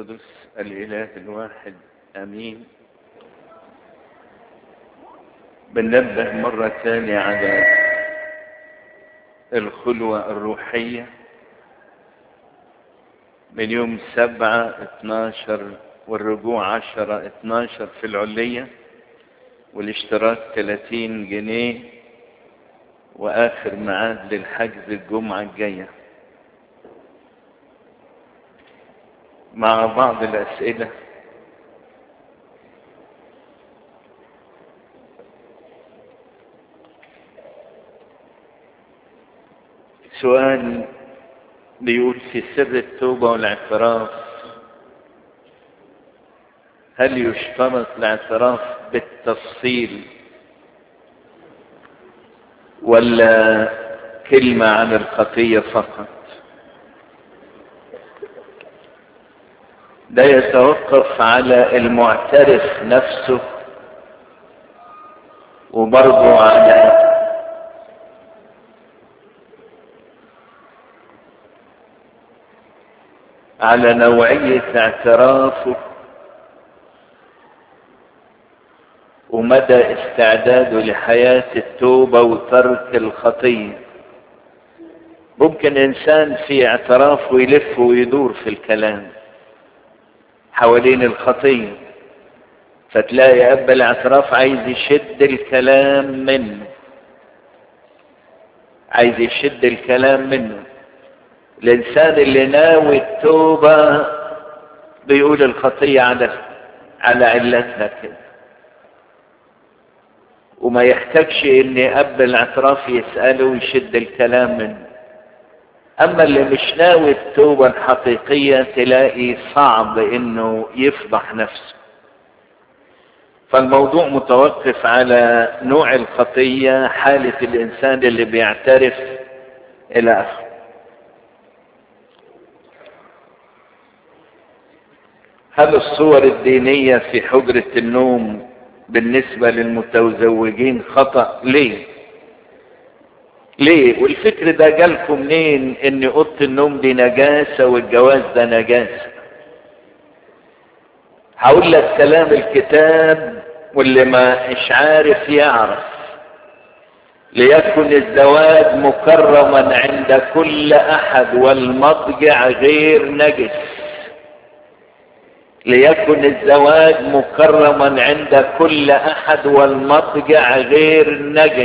القدس الإله الواحد آمين بننبه مرة ثانية على الخلوة الروحية من يوم سبعة اتناشر والرجوع عشرة اتناشر في العلية والاشتراك تلاتين جنيه وآخر ميعاد للحجز الجمعة الجاية مع بعض الأسئلة سؤال بيقول في سر التوبة والاعتراف هل يشترط الاعتراف بالتفصيل ولا كلمة عن الخطية فقط ده يتوقف على المعترف نفسه وبرضه على على نوعية اعترافه ومدى استعداده لحياة التوبة وترك الخطية ممكن انسان في اعترافه يلف ويدور في الكلام حوالين الخطية فتلاقي أب الاعتراف عايز يشد الكلام منه عايز يشد الكلام منه الإنسان اللي ناوي التوبة بيقول الخطية على على علتها كده وما يحتاجش ان اب الاعتراف يسأله ويشد الكلام منه اما اللي مش ناوي التوبة الحقيقية تلاقي صعب انه يفضح نفسه فالموضوع متوقف على نوع الخطية حالة الانسان اللي بيعترف الى اخره هل الصور الدينية في حجرة النوم بالنسبة للمتزوجين خطأ ليه ليه والفكر ده جالكم منين ان اوضه النوم دي نجاسه والجواز ده نجاسه هقول لك كلام الكتاب واللي ما مش عارف يعرف ليكن الزواج مكرما عند كل احد والمضجع غير نجس ليكن الزواج مكرما عند كل احد والمضجع غير نجس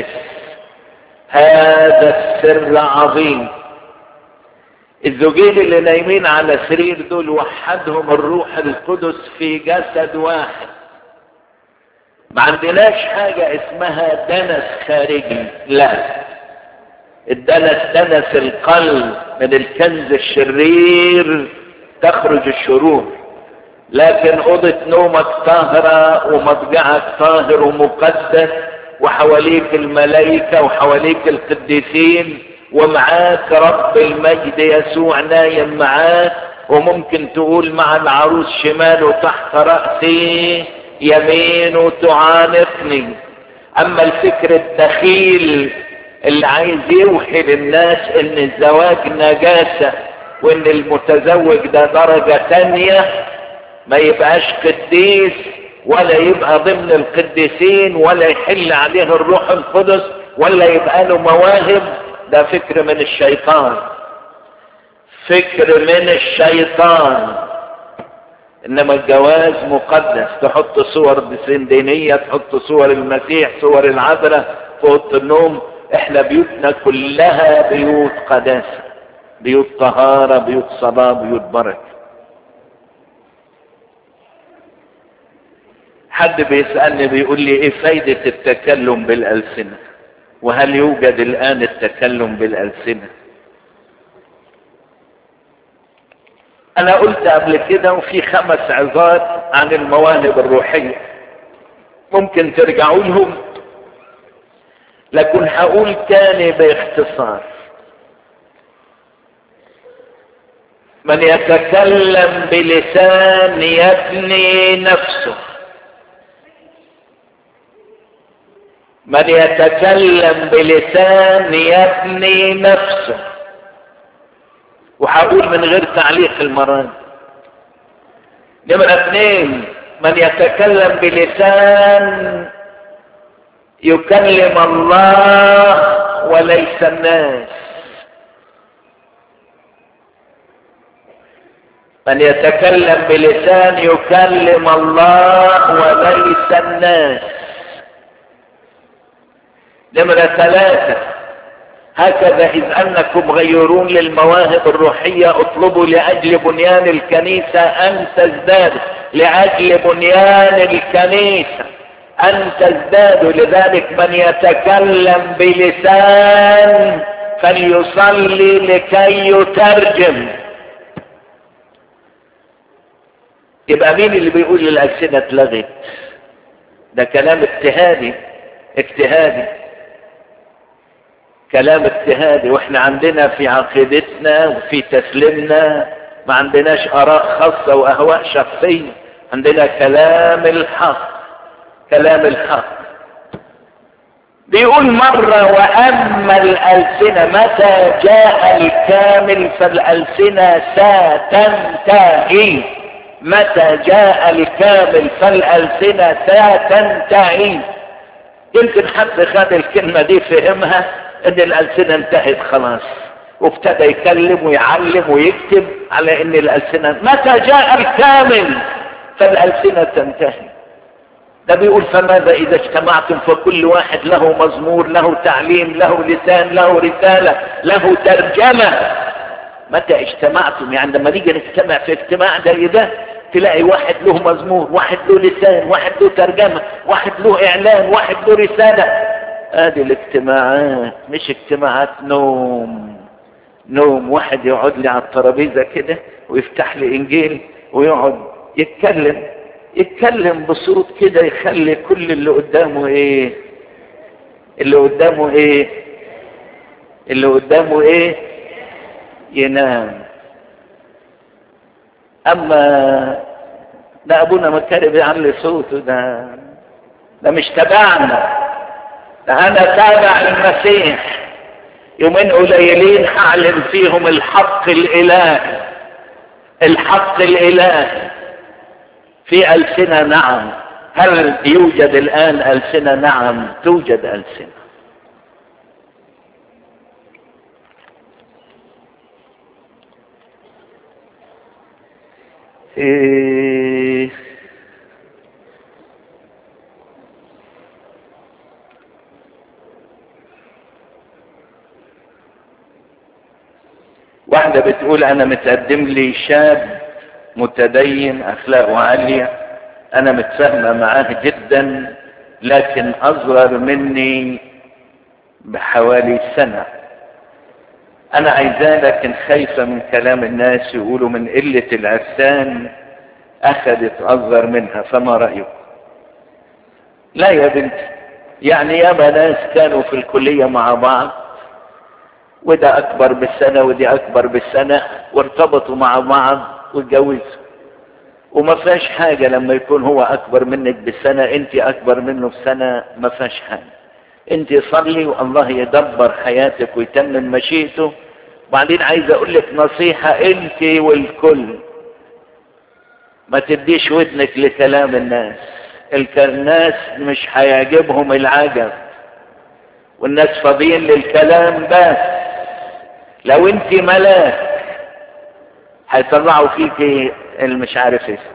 هذا السر عظيم الزوجين اللي نايمين على سرير دول وحدهم الروح القدس في جسد واحد ما عندناش حاجة اسمها دنس خارجي لا الدنس دنس القلب من الكنز الشرير تخرج الشرور لكن أوضة نومك طاهرة ومضجعك طاهر ومقدس وحواليك الملائكة وحواليك القديسين ومعاك رب المجد يسوع نايم معاك وممكن تقول مع العروس شماله تحت رأسي يمينه تعانقني أما الفكر الدخيل اللي عايز يوحي للناس ان الزواج نجاسة وان المتزوج ده درجة تانية ما يبقاش قديس ولا يبقى ضمن القديسين ولا يحل عليه الروح القدس ولا يبقى له مواهب ده فكر من الشيطان فكر من الشيطان انما الجواز مقدس تحط صور دينية تحط صور المسيح صور العذراء في اوضه النوم احنا بيوتنا كلها بيوت قداسة بيوت طهارة بيوت صلاة بيوت بركة حد بيسألني بيقول لي ايه فايدة التكلم بالألسنة وهل يوجد الآن التكلم بالألسنة أنا قلت قبل كده وفي خمس عظات عن المواهب الروحية ممكن ترجعوا لهم لكن هقول تاني باختصار من يتكلم بلسان يبني نفسه من يتكلم بلسان يبني نفسه وهقول من غير تعليق المران نمرة اثنين من يتكلم بلسان يكلم الله وليس الناس من يتكلم بلسان يكلم الله وليس الناس نمرة ثلاثة هكذا إذ أنكم غيرون للمواهب الروحية اطلبوا لأجل بنيان الكنيسة أن تزدادوا لأجل بنيان الكنيسة أن تزدادوا لذلك من يتكلم بلسان فليصلي لكي يترجم يبقى مين اللي بيقول للألسنة اتلغت ده كلام اجتهادي اجتهادي كلام اجتهادي واحنا عندنا في عقيدتنا وفي تسليمنا ما عندناش اراء خاصة واهواء شخصية عندنا كلام الحق كلام الحق بيقول مرة وأما الألسنة متى جاء الكامل فالألسنة ستنتهي متى جاء الكامل فالألسنة ستنتهي يمكن حد خد الكلمة دي فهمها ان الألسنة انتهت خلاص وابتدى يكلم ويعلم ويكتب على ان الألسنة متى جاء الكامل فالألسنة تنتهي ده بيقول فماذا اذا اجتمعتم فكل واحد له مزمور له تعليم له لسان له رسالة له ترجمة متى اجتمعتم يعني لما نيجي نجتمع في اجتماع زي ده تلاقي واحد له مزمور واحد له لسان واحد له ترجمة واحد له اعلان واحد له رسالة ادي الاجتماعات مش اجتماعات نوم نوم واحد يقعد لي على الترابيزة كده ويفتح لي انجيل ويقعد يتكلم يتكلم بصوت كده يخلي كل اللي قدامه ايه اللي قدامه ايه اللي قدامه ايه ينام اما ده ابونا مكاري بيعلي صوته ده ده مش تبعنا ده انا تابع المسيح يومين قليلين هعلن فيهم الحق الالهي الحق الالهي في ألسنة نعم هل يوجد الآن ألسنة نعم توجد ألسنة إيه واحدة بتقول أنا متقدم لي شاب متدين اخلاقه عالية انا متفاهمة معاه جدا لكن اصغر مني بحوالي سنة انا عايزاه لكن خايفة من كلام الناس يقولوا من قلة العرسان اخذت اصغر منها فما رأيك لا يا بنتي يعني ياما ناس كانوا في الكلية مع بعض وده اكبر بالسنة ودي اكبر بالسنة وارتبطوا مع بعض واتجوزوا وما فيهاش حاجة لما يكون هو أكبر منك بسنة أنت أكبر منه بسنة ما فيهاش حاجة أنت صلي والله يدبر حياتك ويتمم مشيئته بعدين عايز أقول لك نصيحة أنت والكل ما تديش ودنك لكلام الناس الناس مش هيعجبهم العجب والناس فاضيين للكلام بس لو انت ملاك هيطلعوا فيك المش عارف ايه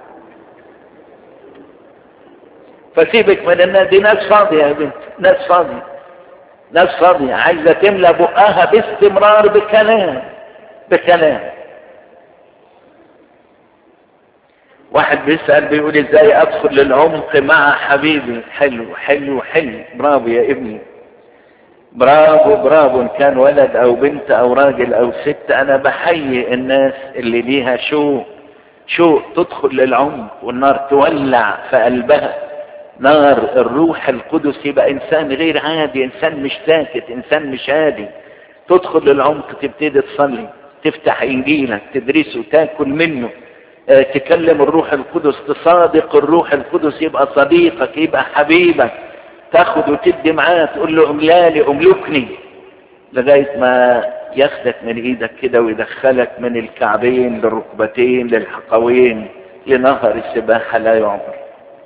فسيبك من الناس دي ناس فاضية يا بنت ناس فاضية ناس فاضية عايزة تملى بقها باستمرار بكلام بكلام واحد بيسأل بيقول ازاي ادخل للعمق مع حبيبي حلو حلو حلو برافو يا ابني برافو برافو ان كان ولد او بنت او راجل او ست انا بحيي الناس اللي ليها شوق شوق تدخل للعمق والنار تولع في قلبها نار الروح القدس يبقى انسان غير عادي انسان مش ساكت انسان مش هادي تدخل للعمق تبتدي تصلي تفتح انجيلك تدرسه تاكل منه اه تكلم الروح القدس تصادق الروح القدس يبقى صديقك يبقى حبيبك تاخد وتدي معاه تقول له املالي املكني لغاية ما ياخدك من ايدك كده ويدخلك من الكعبين للركبتين للحقوين لنهر السباحة لا يعبر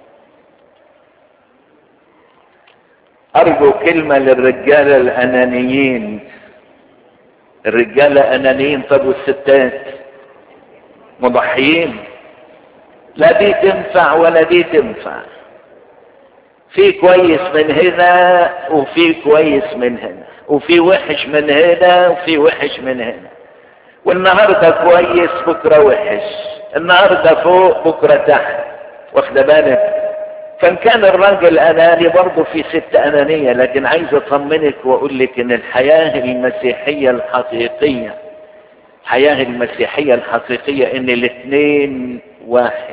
أرجو كلمة للرجالة الأنانيين الرجالة أنانيين طب والستات مضحيين لا دي تنفع ولا دي تنفع في كويس من هنا وفي كويس من هنا وفي وحش من هنا وفي وحش من هنا والنهارده كويس بكره وحش النهارده فوق بكره تحت واخد بالك فان كان الراجل اناني برضه في ست انانيه لكن عايز اطمنك واقول لك ان الحياه المسيحيه الحقيقيه الحياه المسيحيه الحقيقيه ان الاثنين واحد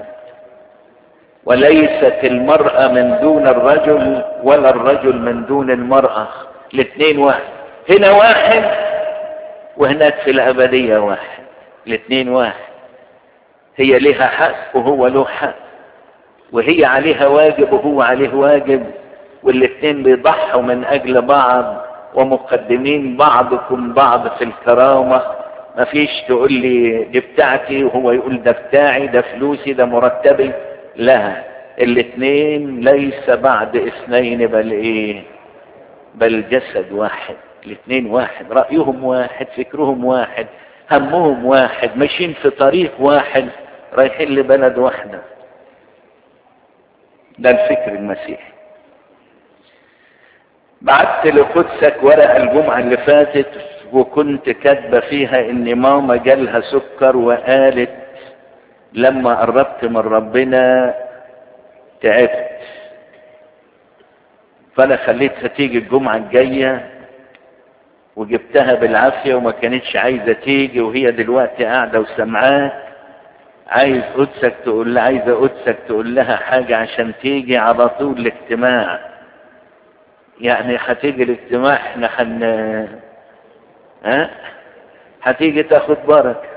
وليست المراه من دون الرجل ولا الرجل من دون المراه الاثنين واحد هنا واحد وهناك في الابديه واحد الاثنين واحد هي لها حق وهو له حق وهي عليها واجب وهو عليه واجب والاثنين بيضحوا من اجل بعض ومقدمين بعضكم بعض في الكرامة ما فيش تقول لي دي بتاعتي وهو يقول ده بتاعي ده فلوسي ده مرتبي لا الاثنين ليس بعد اثنين بل ايه بل جسد واحد الاثنين واحد رأيهم واحد فكرهم واحد همهم واحد ماشيين في طريق واحد رايحين لبلد واحده ده الفكر المسيحي بعت لقدسك ورقة الجمعة اللي فاتت وكنت كاتبة فيها ان ماما جالها سكر وقالت لما قربت من ربنا تعبت فانا خليتها تيجي الجمعة الجاية وجبتها بالعافية وما كانتش عايزة تيجي وهي دلوقتي قاعدة وسمعاك عايز قدسك تقول لها عايزة قدسك تقول لها حاجة عشان تيجي على طول الاجتماع يعني هتيجي الاجتماع احنا حن ها هتيجي تاخد بركة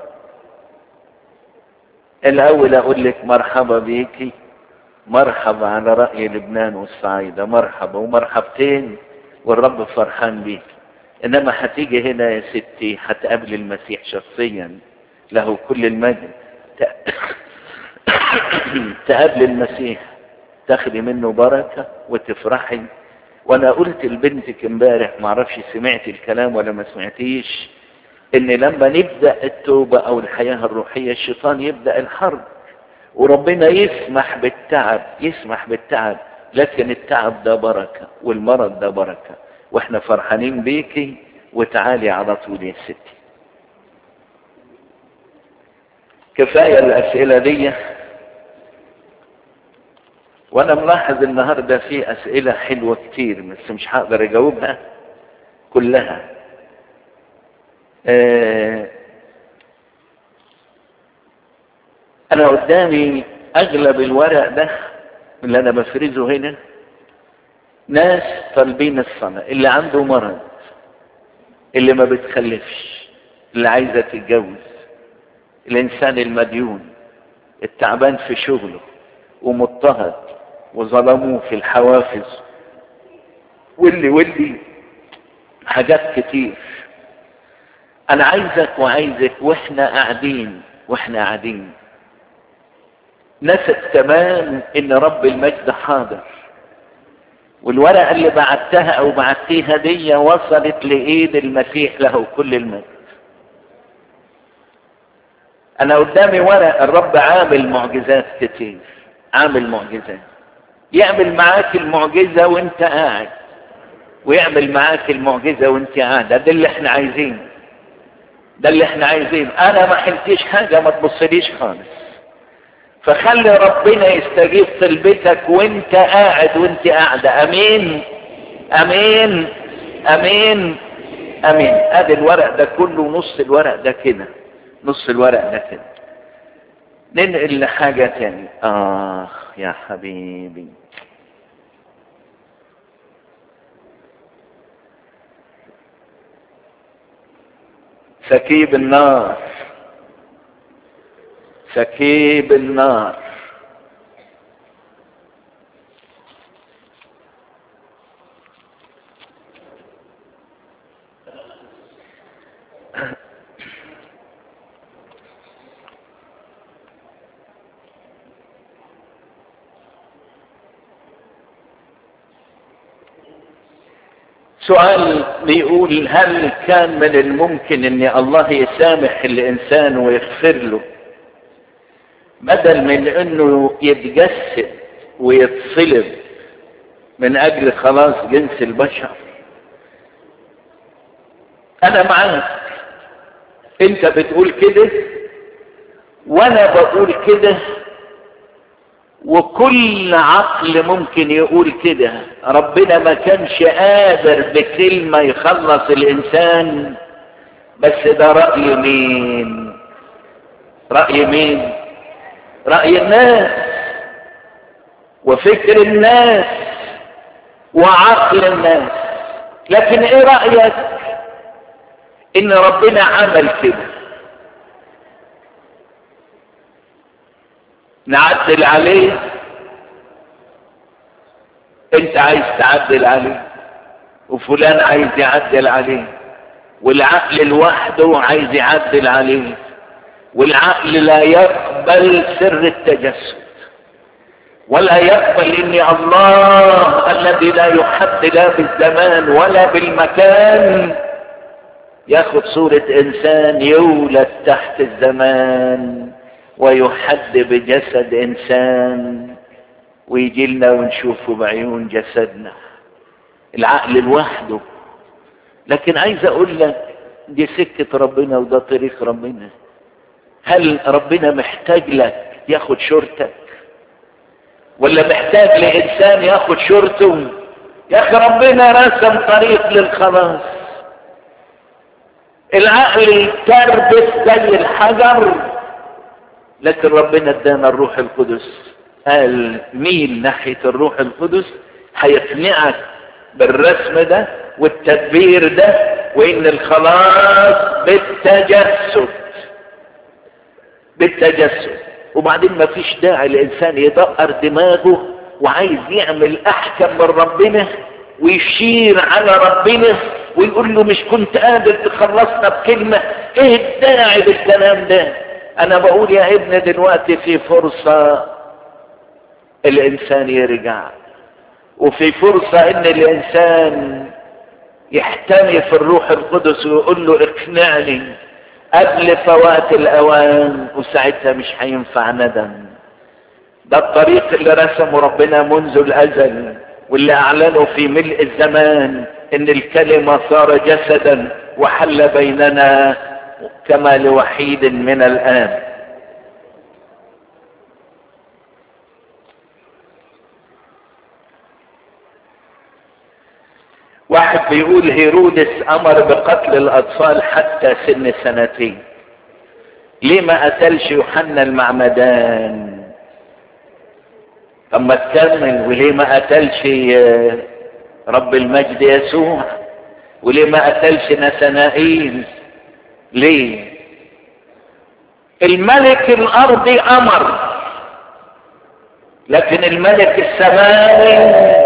الاول اقول لك مرحبا بيكي مرحبا على رأي لبنان والصعيدة مرحبا ومرحبتين والرب فرحان بيك انما هتيجي هنا يا ستي هتقابل المسيح شخصيا له كل المجد تقابل المسيح تاخدي منه بركة وتفرحي وانا قلت لبنتك امبارح معرفش سمعت الكلام ولا ما سمعتيش ان لما نبدأ التوبة او الحياة الروحية الشيطان يبدأ الحرب وربنا يسمح بالتعب يسمح بالتعب لكن التعب ده بركة والمرض ده بركة واحنا فرحانين بيكي وتعالي على طول يا ستي كفاية الأسئلة دي وأنا ملاحظ النهاردة في أسئلة حلوة كتير بس مش هقدر أجاوبها كلها آه أنا قدامي أغلب الورق ده اللي أنا بفرزه هنا ناس طالبين الصلاة اللي عنده مرض اللي ما بتخلفش اللي عايزة تتجوز الانسان المديون التعبان في شغله ومضطهد وظلموه في الحوافز واللي واللي حاجات كتير انا عايزك وعايزك واحنا قاعدين واحنا قاعدين نثق تمام ان رب المجد حاضر والورقه اللي بعتها او بعتيها دي وصلت لايد المسيح له كل المجد انا قدامي ورق الرب عامل معجزات كتير عامل معجزات يعمل معاك المعجزة وانت قاعد ويعمل معاك المعجزة وانت قاعدة ده اللي احنا عايزينه ده اللي احنا عايزينه انا ما حلتيش حاجة ما تبصليش خالص فخلي ربنا يستجيب طلبتك وانت قاعد وانت قاعدة امين امين امين امين ادي الورق ده كله نص الورق ده كده نص الورق ده كده ننقل لحاجة تاني آخ يا حبيبي سكيب النار سكيب النار سؤال بيقول هل كان من الممكن ان الله يسامح الانسان ويغفر له بدل من انه يتجسد ويتصلب من اجل خلاص جنس البشر انا معاك انت بتقول كده وانا بقول كده وكل عقل ممكن يقول كده ربنا ما كانش قادر بكلمة يخلص الانسان بس ده رأي مين رأي مين رأي الناس وفكر الناس وعقل الناس لكن ايه رأيك ان ربنا عمل كده نعدل عليه انت عايز تعدل عليه وفلان عايز يعدل عليه والعقل لوحده عايز يعدل عليه والعقل لا يقبل سر التجسد ولا يقبل ان الله الذي لا يحد لا بالزمان ولا بالمكان ياخد صورة انسان يولد تحت الزمان ويحد بجسد انسان ويجي لنا ونشوفه بعيون جسدنا العقل لوحده لكن عايز اقول لك دي سكة ربنا وده طريق ربنا هل ربنا محتاج لك ياخد شورتك ولا محتاج لانسان ياخد شورته يا اخي ربنا رسم طريق للخلاص العقل تربت زي الحجر لكن ربنا ادانا الروح القدس قال ميل ناحية الروح القدس هيقنعك بالرسم ده والتدبير ده وان الخلاص بالتجسد بالتجسد وبعدين ما فيش داعي الانسان يدقر دماغه وعايز يعمل احكم من ربنا ويشير على ربنا ويقول له مش كنت قادر تخلصنا بكلمة ايه الداعي بالكلام ده انا بقول يا ابن دلوقتي في فرصة الانسان يرجع وفي فرصة ان الانسان يحتمي في الروح القدس ويقول له اقنعني قبل فوات الاوان وساعتها مش هينفع ندم ده الطريق اللي رسمه ربنا منذ الازل واللي اعلنه في ملء الزمان ان الكلمة صار جسدا وحل بيننا كما لوحيد من الان واحد بيقول هيرودس امر بقتل الاطفال حتى سن سنتين ليه ما قتلش يوحنا المعمدان طب ما تكمل وليه ما قتلش رب المجد يسوع وليه ما قتلش نثنائيل ليه الملك الارضي امر لكن الملك السماوي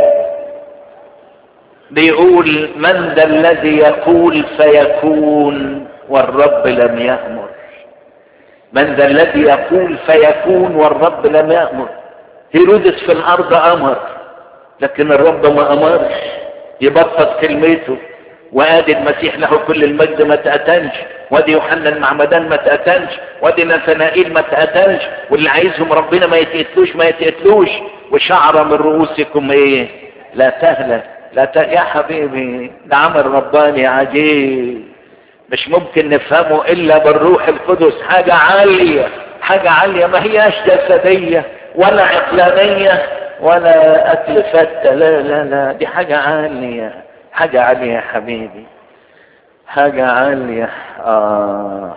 بيقول من ذا الذي يقول فيكون والرب لم يأمر من ذا الذي يقول فيكون والرب لم يأمر هيرودس في الارض امر لكن الرب ما امرش يبطل كلمته وادي المسيح له كل المجد ما تقتلش وادي يوحنا المعمدان ما تقتلش وادي نثنائيل ما تقتلش واللي عايزهم ربنا ما يتقتلوش ما يتقتلوش وشعر من رؤوسكم ايه لا تهلك لا ت... يا حبيبي ده عمل رباني عجيب مش ممكن نفهمه الا بالروح القدس حاجة عالية حاجة عالية ما هياش جسدية ولا عقلانية ولا اكل فتة لا لا لا دي حاجة عالية حاجة عالية يا حبيبي حاجة عالية آه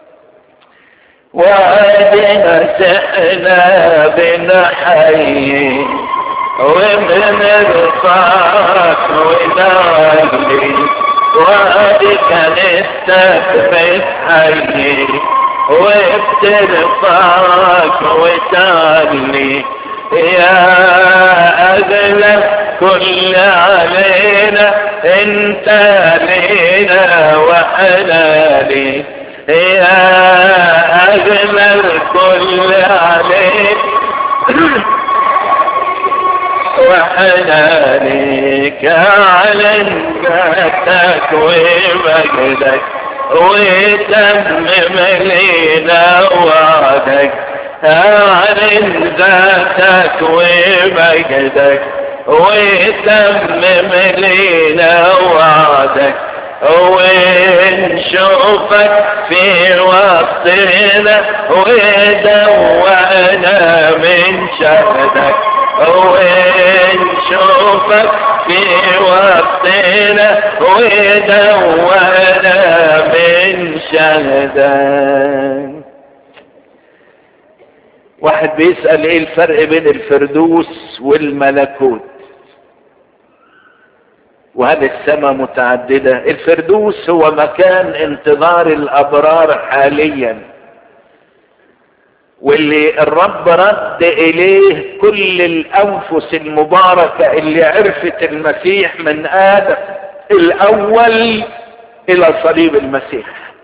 وادنا سحنا بنا حي ومن رفاق ونعلي وادي كنيستك بتحيي وبترفعك وتعلي يا أغلى كل علينا انت لينا وحلالي يا أغلى الكل علينا وحنانك اعلن ذاتك ومجدك وتمم لينا وعدك اعلن ذاتك ومجدك وتمم لينا وعدك ونشوفك في وسطنا ودوعنا من شهدك ونشوفك في وسطنا ودوعنا من شهدك واحد بيسأل ايه الفرق بين الفردوس والملكوت وهل السماء متعددة الفردوس هو مكان انتظار الابرار حاليا واللي الرب رد اليه كل الانفس المباركة اللي عرفت المسيح من ادم الاول الى صليب المسيح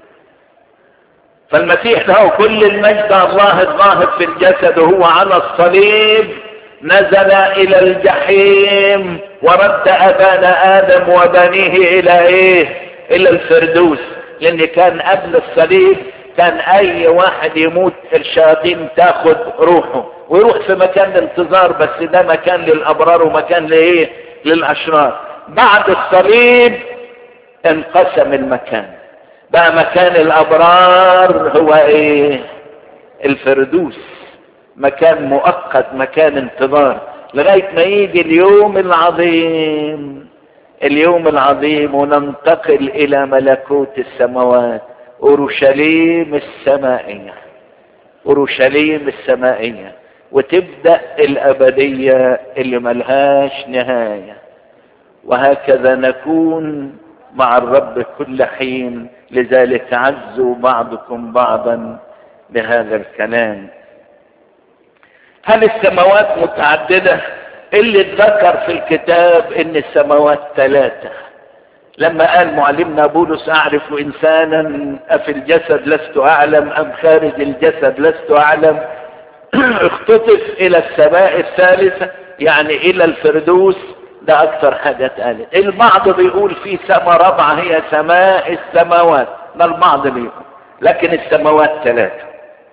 فالمسيح له كل المجد الله الظاهر في الجسد وهو على الصليب نزل الى الجحيم ورد ابانا ادم وبنيه الى ايه الى الفردوس لان كان قبل الصليب كان اي واحد يموت الشياطين تاخد روحه ويروح في مكان الانتظار بس ده مكان للابرار ومكان لايه للاشرار بعد الصليب انقسم المكان بقى مكان الابرار هو ايه الفردوس مكان مؤقت مكان انتظار لغاية ما يجي اليوم العظيم اليوم العظيم وننتقل الى ملكوت السماوات اورشليم السمائية اورشليم السمائية وتبدأ الابدية اللي ملهاش نهاية وهكذا نكون مع الرب كل حين لذلك عزوا بعضكم بعضا بهذا الكلام هل السماوات متعددة اللي اتذكر في الكتاب ان السماوات ثلاثة لما قال معلمنا بولس اعرف انسانا افي الجسد لست اعلم ام خارج الجسد لست اعلم اختطف الى السماء الثالثة يعني الى الفردوس ده اكثر حاجة اتقالت البعض بيقول في سماء رابعة هي سماء السماوات ده البعض بيقول لكن السماوات ثلاثة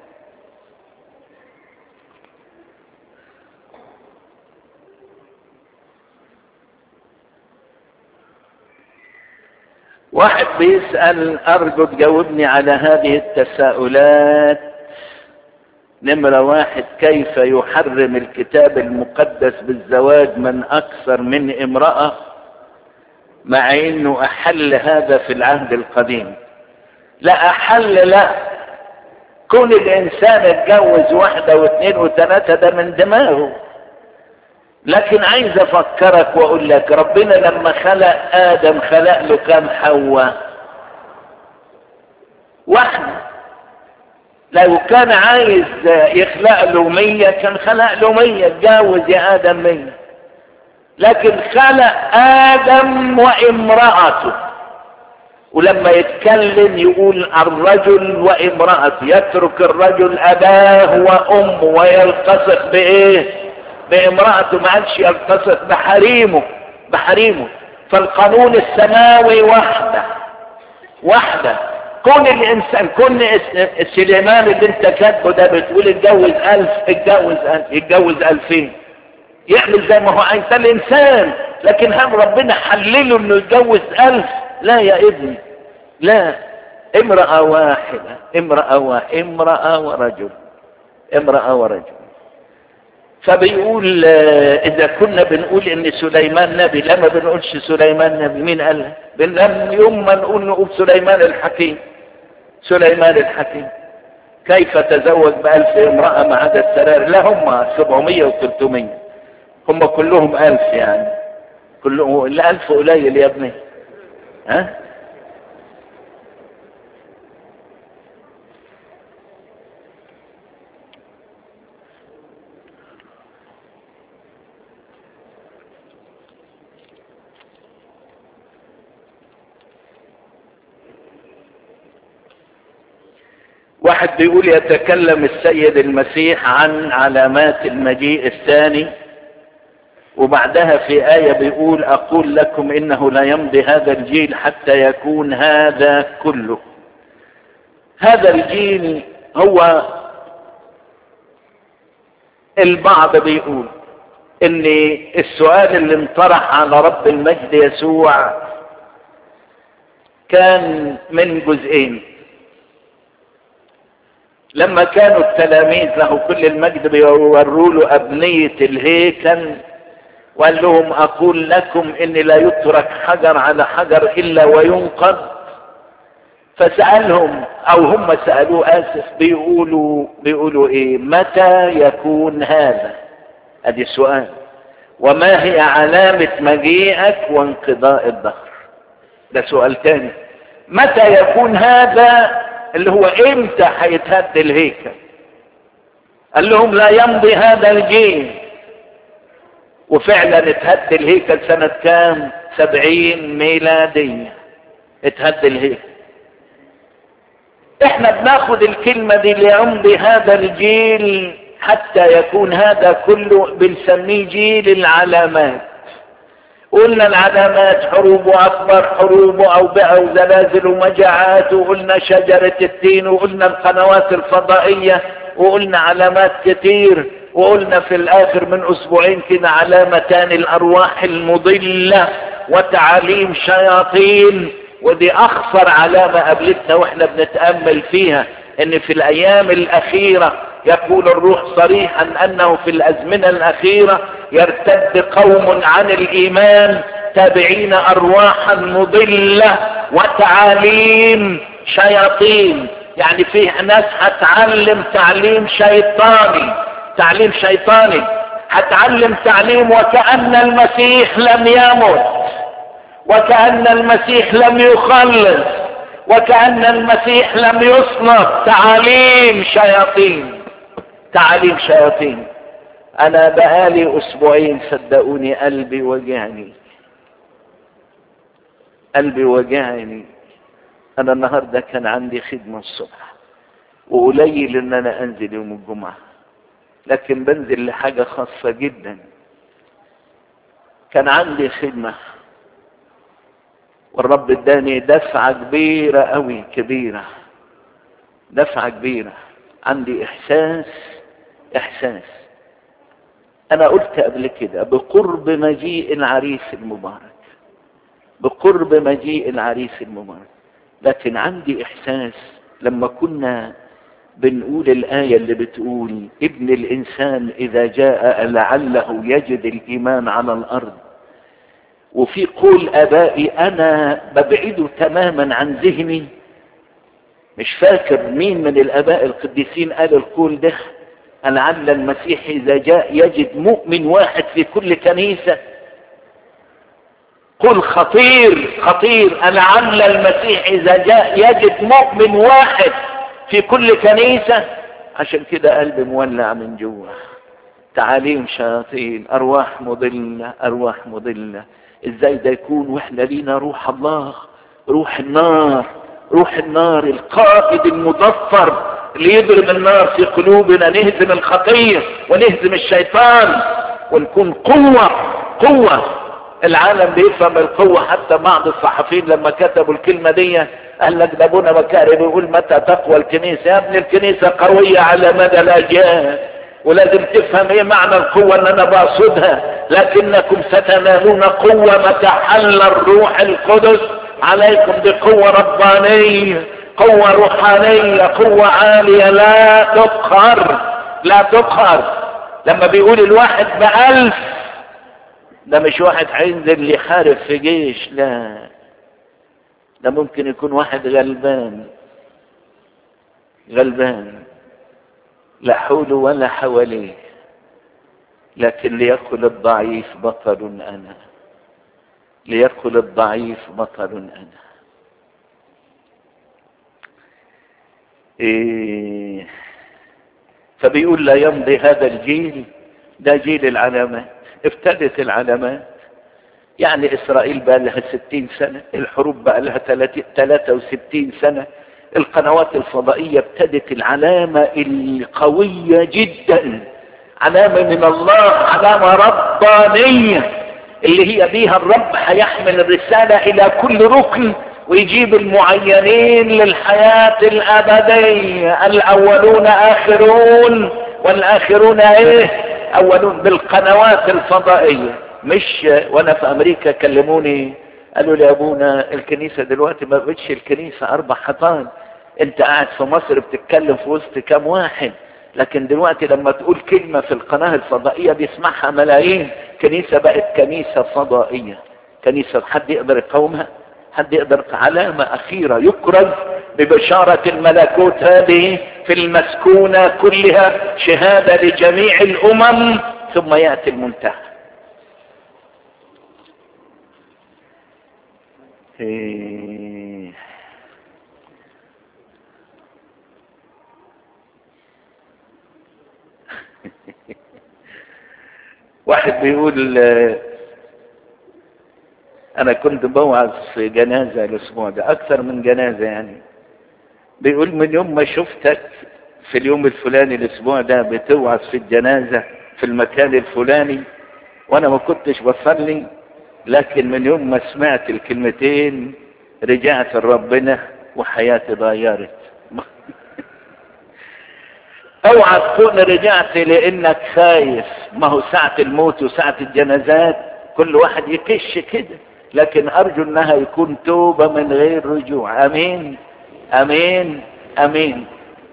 واحد بيسأل أرجو تجاوبني على هذه التساؤلات نمرة واحد كيف يحرم الكتاب المقدس بالزواج من أكثر من امرأة مع أنه أحل هذا في العهد القديم لا أحل لا كون الإنسان اتجوز واحدة واثنين وثلاثة ده من دماغه لكن عايز افكرك واقول لك ربنا لما خلق ادم خلق له كام حواء واحدة لو كان عايز يخلق له مية كان خلق له مية اتجوز يا ادم مية لكن خلق ادم وامرأته ولما يتكلم يقول الرجل وامرأته يترك الرجل اباه وامه ويلتصق بايه بامرأته ما قالش يلتصق بحريمه بحريمه فالقانون السماوي واحدة واحدة كون الانسان كون سليمان اللي انت كاتبه ده بتقول اتجوز الف اتجوز الف اتجوز الفين يعمل زي ما هو عايز ده الانسان لكن هل ربنا حلله انه يتجوز الف لا يا ابني لا امرأة واحدة امرأة واحدة امرأة ورجل امرأة ورجل فبيقول اذا كنا بنقول ان سليمان نبي لما بنقولش سليمان نبي مين قال لم يوم ما نقول نقول سليمان الحكيم سليمان الحكيم كيف تزوج بألف امرأة مع عدد سرار لا هم 700 و300 هم كلهم ألف يعني كلهم الألف قليل يا ابني ها واحد بيقول يتكلم السيد المسيح عن علامات المجيء الثاني وبعدها في آية بيقول أقول لكم إنه لا يمضي هذا الجيل حتى يكون هذا كله هذا الجيل هو البعض بيقول ان السؤال اللي انطرح على رب المجد يسوع كان من جزئين لما كانوا التلاميذ له كل المجد بيوروا له أبنية الهيكل وقال لهم أقول لكم إن لا يترك حجر على حجر إلا وينقض فسألهم أو هم سألوه آسف بيقولوا بيقولوا إيه متى يكون هذا أدي السؤال وما هي علامة مجيئك وانقضاء الدهر ده سؤال تاني متى يكون هذا اللي هو امتى هيتهد الهيكل قال لهم لا يمضي هذا الجيل وفعلا اتهد الهيكل سنة كام سبعين ميلادية اتهد الهيكل احنا بناخد الكلمة دي ليمضي هذا الجيل حتى يكون هذا كله بنسميه جيل العلامات قلنا العلامات حروب واكبر حروب واوبئه وزلازل ومجاعات وقلنا شجره التين وقلنا القنوات الفضائيه وقلنا علامات كتير وقلنا في الاخر من اسبوعين كده علامتان الارواح المضله وتعاليم شياطين ودي اخطر علامه قابلتنا واحنا بنتامل فيها ان في الايام الاخيره يقول الروح صريحا انه في الازمنه الاخيره يرتد قوم عن الايمان تابعين ارواحا مضله وتعاليم شياطين يعني فيه ناس هتعلم تعليم شيطاني تعليم شيطاني هتعلم تعليم وكأن المسيح لم يمت وكأن المسيح لم يخلص وكأن المسيح لم يصنف تعاليم شياطين تعاليم شياطين انا بقالي اسبوعين صدقوني قلبي وجعني قلبي وجعني انا النهارده كان عندي خدمه الصبح وقليل ان انا انزل يوم الجمعه لكن بنزل لحاجه خاصه جدا كان عندي خدمه والرب اداني دفعه كبيره قوي كبيره دفعه كبيره عندي احساس احساس انا قلت قبل كده بقرب مجيء العريس المبارك بقرب مجيء العريس المبارك لكن عندي احساس لما كنا بنقول الآية اللي بتقول ابن الإنسان إذا جاء لعله يجد الإيمان على الأرض وفي قول آبائي أنا ببعده تماما عن ذهني مش فاكر مين من الآباء القديسين قال القول ده لعل المسيح إذا جاء يجد مؤمن واحد في كل كنيسة قل خطير خطير لعل المسيح إذا جاء يجد مؤمن واحد في كل كنيسة عشان كده قلبي مولع من جوه تعاليم شياطين أرواح مضلة أرواح مضلة إزاي ده يكون وإحنا لينا روح الله روح النار روح النار القائد المظفر اللي يضرب النار في قلوبنا نهزم الخطية ونهزم الشيطان ونكون قوة قوة العالم بيفهم القوة حتى بعض الصحفيين لما كتبوا الكلمة دي قال لك ده ابونا مكاري بيقول متى تقوى الكنيسة يا ابني الكنيسة قوية على مدى الأجيال ولازم تفهم ايه معنى القوة اللي انا بقصدها لكنكم ستنالون قوة متى حل الروح القدس عليكم بقوة ربانية قوة روحانية قوة عالية لا تقهر لا تقهر لما بيقول الواحد بألف ده مش واحد هينزل يحارب في جيش لا ده ممكن يكون واحد غلبان غلبان لا حول ولا حواليه لكن ليقل الضعيف بطل انا ليقل الضعيف بطل انا إيه فبيقول لا يمضي هذا الجيل ده جيل العلامات ابتدت العلامات يعني اسرائيل بقى لها ستين سنة الحروب بقى لها ثلاثة وستين سنة القنوات الفضائية ابتدت العلامة القوية جدا علامة من الله علامة ربانية اللي هي بيها الرب هيحمل الرسالة الى كل ركن ويجيب المعينين للحياة الابدية الاولون اخرون والاخرون ايه اولون بالقنوات الفضائية مش وانا في امريكا كلموني قالوا لي ابونا الكنيسة دلوقتي ما بقتش الكنيسة اربع حيطان انت قاعد في مصر بتتكلم في وسط كام واحد لكن دلوقتي لما تقول كلمة في القناة الفضائية بيسمعها ملايين كنيسة بقت كنيسة فضائية كنيسة حد يقدر يقاومها حد يقدر علامة أخيرة يكرز ببشارة الملكوت هذه في المسكونة كلها شهادة لجميع الأمم ثم يأتي المنتهى واحد بيقول انا كنت بوعظ في جنازة الاسبوع ده اكثر من جنازة يعني بيقول من يوم ما شفتك في اليوم الفلاني الاسبوع ده بتوعظ في الجنازة في المكان الفلاني وانا ما كنتش بصلي لكن من يوم ما سمعت الكلمتين رجعت لربنا وحياتي اتغيرت اوعى تكون رجعت لانك خايف ما هو ساعة الموت وساعة الجنازات كل واحد يكش كده لكن ارجو انها يكون توبة من غير رجوع امين امين امين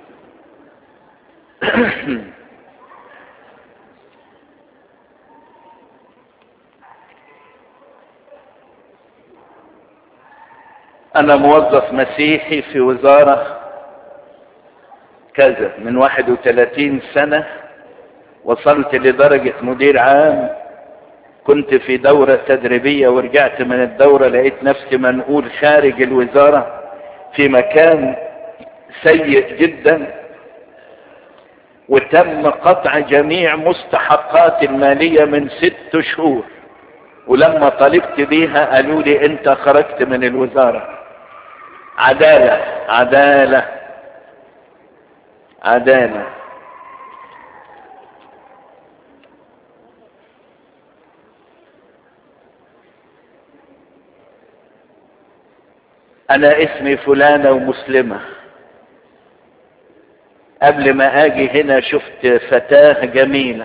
انا موظف مسيحي في وزارة كذا من واحد وثلاثين سنة وصلت لدرجة مدير عام كنت في دورة تدريبية ورجعت من الدورة لقيت نفسي منقول خارج الوزارة في مكان سيء جدا وتم قطع جميع مستحقات المالية من ست شهور ولما طلبت بيها قالوا لي انت خرجت من الوزارة عدالة عدالة عدالة انا اسمي فلانة ومسلمة قبل ما اجي هنا شفت فتاة جميلة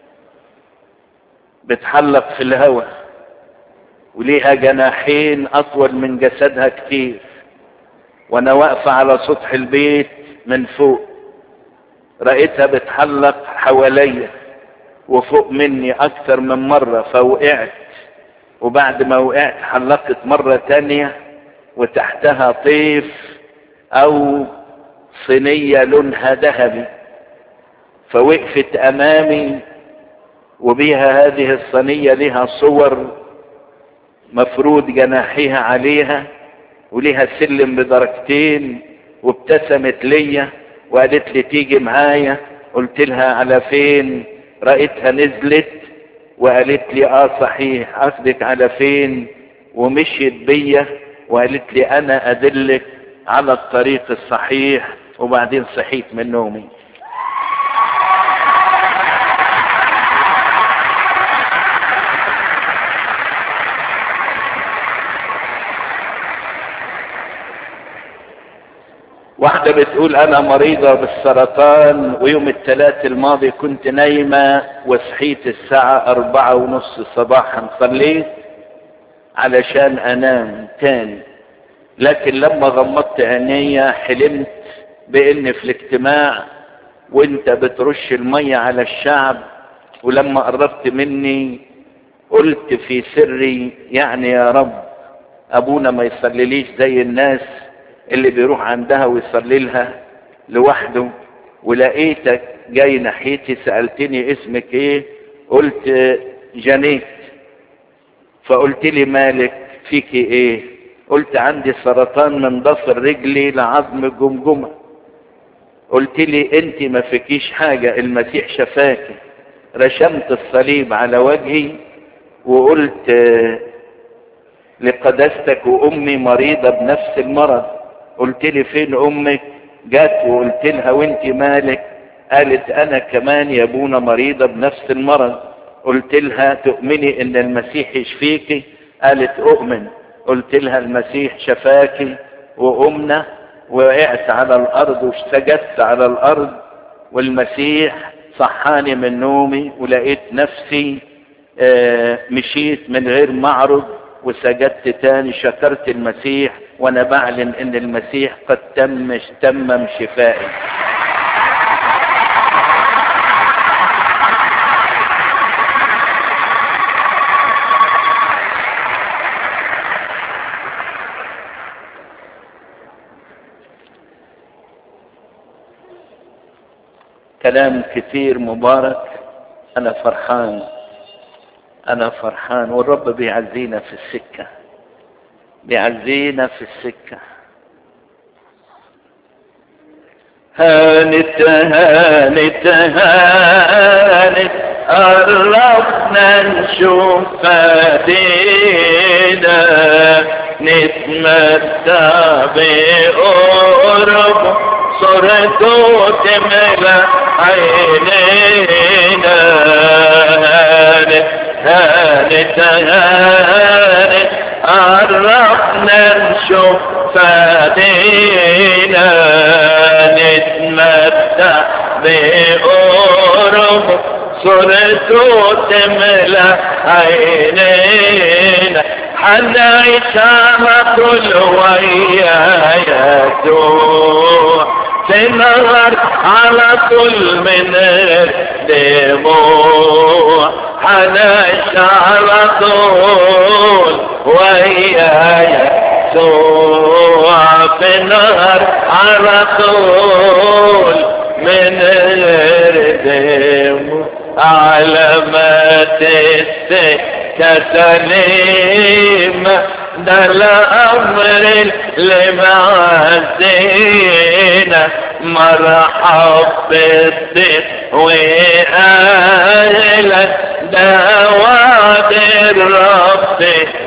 بتحلق في الهواء وليها جناحين اطول من جسدها كتير وانا واقفة على سطح البيت من فوق رأيتها بتحلق حواليا وفوق مني اكتر من مرة فوقعت وبعد ما وقعت حلقت مرة تانية وتحتها طيف او صينية لونها ذهبي فوقفت امامي وبيها هذه الصينية لها صور مفروض جناحيها عليها وليها سلم بدرجتين وابتسمت ليا وقالت لي تيجي معايا قلت لها على فين رأيتها نزلت وقالت لي اه صحيح قصدك على فين ومشيت بيا وقالت لي انا ادلك على الطريق الصحيح وبعدين صحيت من نومي واحدة بتقول انا مريضة بالسرطان ويوم الثلاث الماضي كنت نايمة وصحيت الساعة اربعة ونص صباحا صليت علشان انام تاني لكن لما غمضت عينيا حلمت بان في الاجتماع وانت بترش المية على الشعب ولما قربت مني قلت في سري يعني يا رب ابونا ما يصليليش زي الناس اللي بيروح عندها ويصلي لها لوحده ولقيتك جاي ناحيتي سألتني اسمك ايه قلت جانيت فقلت لي مالك فيكي ايه قلت عندي سرطان من ضفر رجلي لعظم الجمجمة قلت لي انت ما فيكيش حاجة المسيح شفاكي رشمت الصليب على وجهي وقلت لقداستك وامي مريضة بنفس المرض قلت لي فين امك جت وقلت لها وانت مالك قالت انا كمان يا ابونا مريضة بنفس المرض قلت لها تؤمني ان المسيح يشفيكي قالت اؤمن قلت لها المسيح شفاكي وقمنا وقعت على الارض وسجدت على الارض والمسيح صحاني من نومي ولقيت نفسي آه مشيت من غير معرض وسجدت تاني شكرت المسيح وانا بعلن ان المسيح قد تم تمم شفائي كلام كثير مبارك انا فرحان انا فرحان والرب بيعزينا في السكة بيعزينا في السكة هانت هانت هانت قربنا نشوف فدينا نتمتع بقرب صرته تملى عينينا هانت هانت هانت قربنا نشوف فدينا نتمتع بقرب صرته تملى عينينا حنعيش على طول ويا يسوع تنهر على طول من دموع حنعيش على طول ويا يسوع تنهر على طول من دموع علامات السكة سليمة ده الأمر اللي معزينا مرحب بالضيف وأهلا ده وعد الرب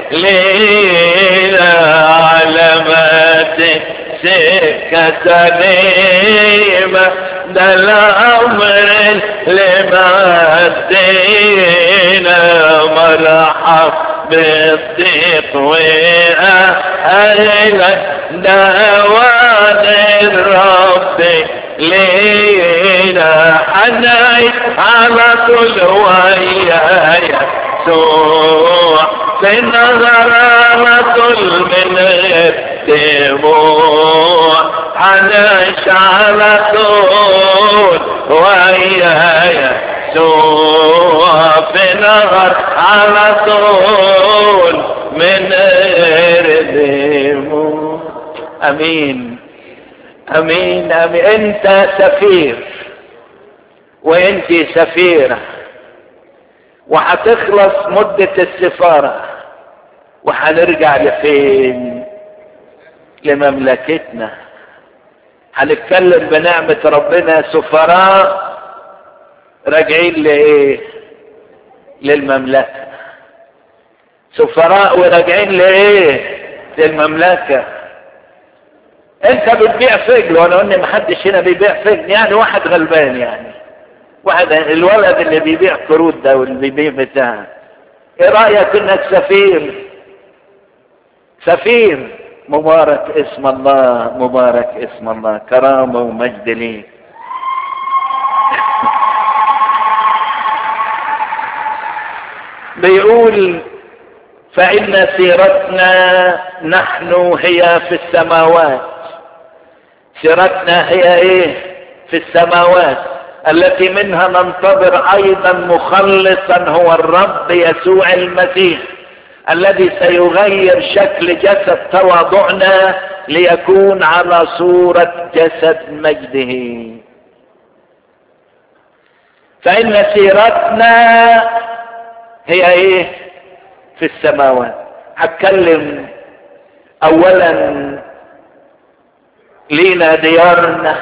لينا علامات سكة سليمة ده الأمر اللي معدينا مرحب بالضيق وأهلا دوان الرب لينا حنعيش على طول ويا يسوع في النظر على طول من غير دموع حنعيش على طول ويا يسوع في نهر على طول من غير دموع امين امين امين انت سفير وانت سفيرة وهتخلص مدة السفارة وهنرجع لفين لمملكتنا هنتكلم بنعمة ربنا سفراء راجعين لايه للمملكة سفراء وراجعين لايه للمملكة انت بتبيع فجل وانا قلنا محدش هنا بيبيع فجل يعني واحد غلبان يعني واحد الولد اللي بيبيع كروت ده واللي بيبيع بتاع ايه رأيك انك سفير سفير مبارك اسم الله مبارك اسم الله كرامة ومجد ليك بيقول فإن سيرتنا نحن هي في السماوات سيرتنا هي ايه في السماوات التي منها ننتظر ايضا مخلصا هو الرب يسوع المسيح الذي سيغير شكل جسد تواضعنا ليكون على صورة جسد مجده فإن سيرتنا هي ايه في السماوات هتكلم اولا لينا ديارنا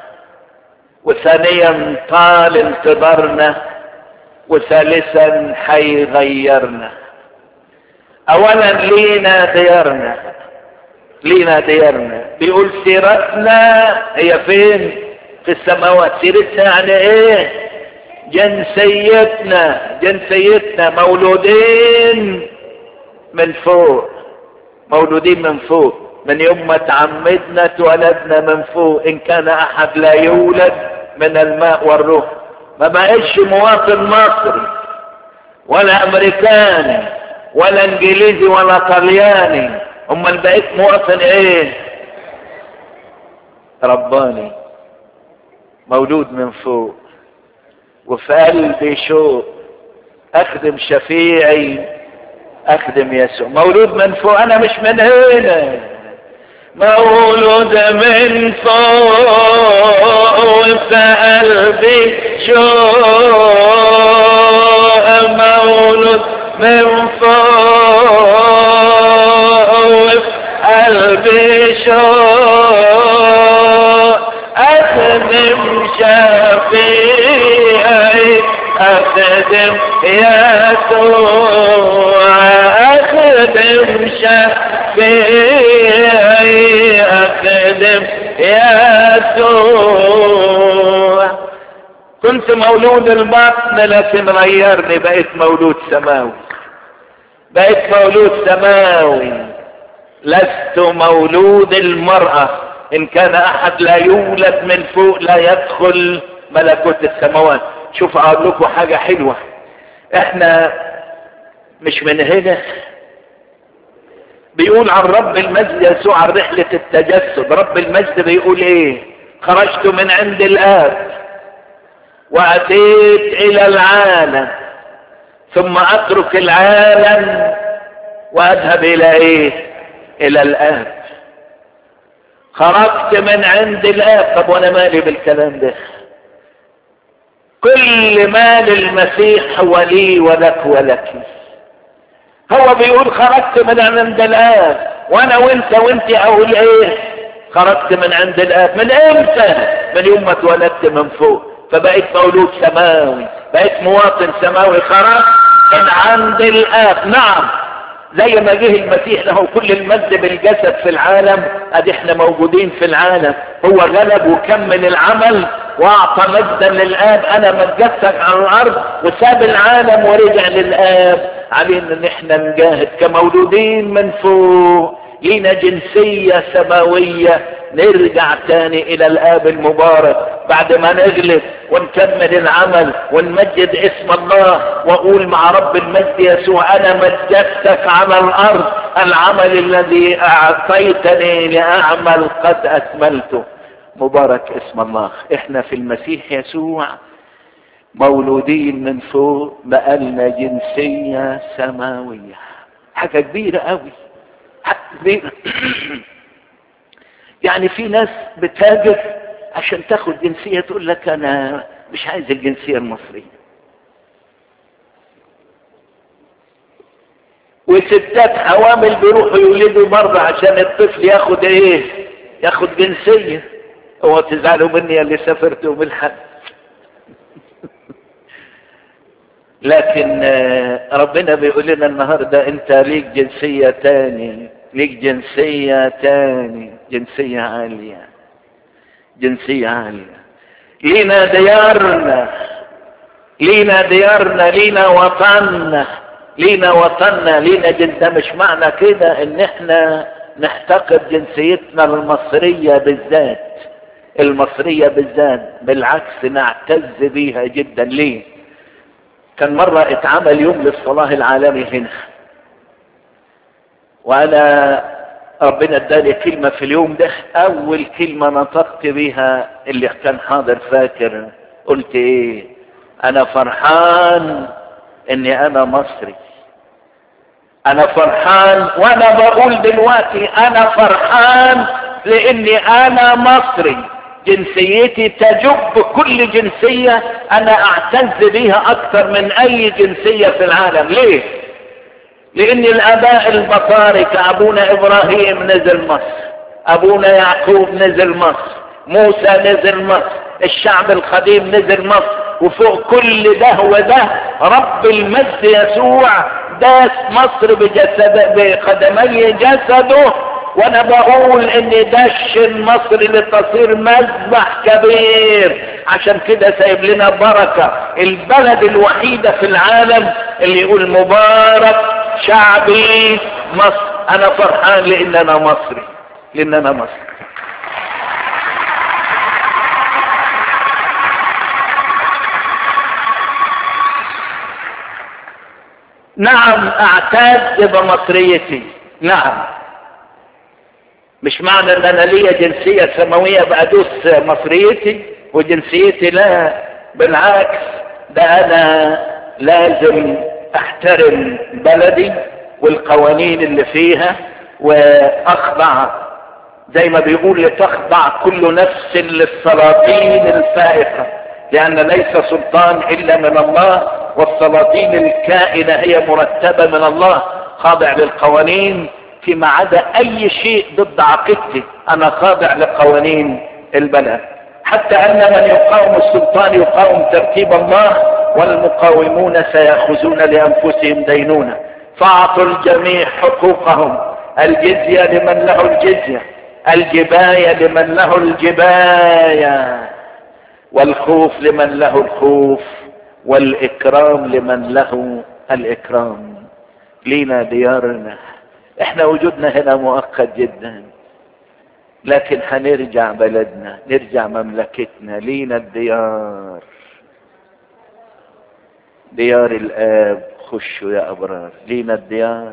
وثانيا طال انتظارنا وثالثا حيغيرنا اولا لينا ديارنا لينا ديارنا بيقول سيرتنا هي فين في السماوات سيرتنا يعني ايه جنسيتنا جنسيتنا مولودين من فوق مولودين من فوق من يوم ما تعمدنا اتولدنا من فوق ان كان احد لا يولد من الماء والروح ما بقاش مواطن مصري ولا امريكاني ولا انجليزي ولا طلياني امال بقيت مواطن ايه رباني مولود من فوق وفي قلبي شوق اخدم شفيعي اخدم يسوع مولود من فوق انا مش من هنا مولود من فوق وفي قلبي شوق مولود من فوق وفي قلبي شوق اخدم شفيعي اخدم يسوع اخدم شفيعي اخدم يسوع كنت مولود البطن لكن غيرني بقيت مولود سماوي بقيت مولود سماوي لست مولود المرأة ان كان احد لا يولد من فوق لا يدخل ملكوت السماوات شوف اقول لكم حاجة حلوة احنا مش من هنا بيقول عن رب المجد يسوع عن رحلة التجسد رب المجد بيقول ايه خرجت من عند الاب واتيت الى العالم ثم اترك العالم واذهب الى ايه الى الاب خرجت من عند الاب طب وانا مالي بالكلام ده كل ما للمسيح هو لي ولك ولك هو بيقول خرجت من عند الاب وانا وانت وانت اقول ايه خرجت من عند الاب من امتى من يوم ما اتولدت من فوق فبقيت مولود سماوي بقيت مواطن سماوي خرج من عند الاب نعم زي ما جه المسيح له كل المجد بالجسد في العالم ادي احنا موجودين في العالم هو غلب وكمل العمل واعطى مجدا للاب انا مجدتك على الارض وساب العالم ورجع للاب علينا ان احنا نجاهد كمولودين من فوق لينا جنسية سماوية نرجع تاني الى الاب المبارك بعد ما نغلب ونكمل العمل ونمجد اسم الله واقول مع رب المجد يسوع انا مجدتك على الارض العمل الذي اعطيتني لاعمل قد اكملته مبارك اسم الله احنا في المسيح يسوع مولودين من فوق بقالنا جنسية سماوية حاجة كبيرة قوي حاجة كبيرة يعني في ناس بتهاجر عشان تاخد جنسية تقول لك انا مش عايز الجنسية المصرية وستات حوامل بيروحوا يولدوا مرة عشان الطفل ياخد ايه ياخد جنسية هو تزعلوا مني اللي سافرتوا بالحج لكن ربنا بيقول لنا النهاردة انت ليك جنسية تاني ليك جنسية تاني جنسية عالية جنسية عالية لينا ديارنا لينا ديارنا لينا وطننا لينا وطننا لينا جنس ده مش معنى كده ان احنا نحتقر جنسيتنا المصرية بالذات المصرية بالذات بالعكس نعتز بيها جدا ليه كان مرة اتعمل يوم للصلاة العالمي هنا وانا ربنا اداني كلمة في اليوم ده اول كلمة نطقت بيها اللي كان حاضر فاكر قلت ايه انا فرحان اني انا مصري انا فرحان وانا بقول دلوقتي انا فرحان لاني انا مصري جنسيتي تجب كل جنسية انا اعتز بيها اكثر من اي جنسية في العالم ليه لان الاباء البطاركة ابونا ابراهيم نزل مصر ابونا يعقوب نزل مصر موسى نزل مصر الشعب القديم نزل مصر وفوق كل ده وده رب المجد يسوع داس مصر بجسد بقدمي جسده وانا بقول ان دش مصر لتصير مذبح كبير عشان كده سايب لنا بركة البلد الوحيدة في العالم اللي يقول مبارك شعبي مصر انا فرحان لان انا مصري لان انا مصري نعم اعتز بمصريتي نعم مش معنى ان انا ليا جنسية سماوية بأدوس مصريتي وجنسيتي لا بالعكس ده انا لازم احترم بلدي والقوانين اللي فيها واخضع زي ما بيقول لتخضع كل نفس للسلاطين الفائقة لان ليس سلطان الا من الله والسلاطين الكائنة هي مرتبة من الله خاضع للقوانين فيما عدا اي شيء ضد عقيدتي انا خاضع لقوانين البلد حتى ان من يقاوم السلطان يقاوم ترتيب الله والمقاومون سيأخذون لانفسهم دينونة فاعطوا الجميع حقوقهم الجزية لمن له الجزية الجباية لمن له الجباية والخوف لمن له الخوف والاكرام لمن له الاكرام لينا ديارنا احنا وجودنا هنا مؤقت جدا لكن هنرجع بلدنا نرجع مملكتنا لينا الديار ديار الاب خشوا يا ابرار لينا الديار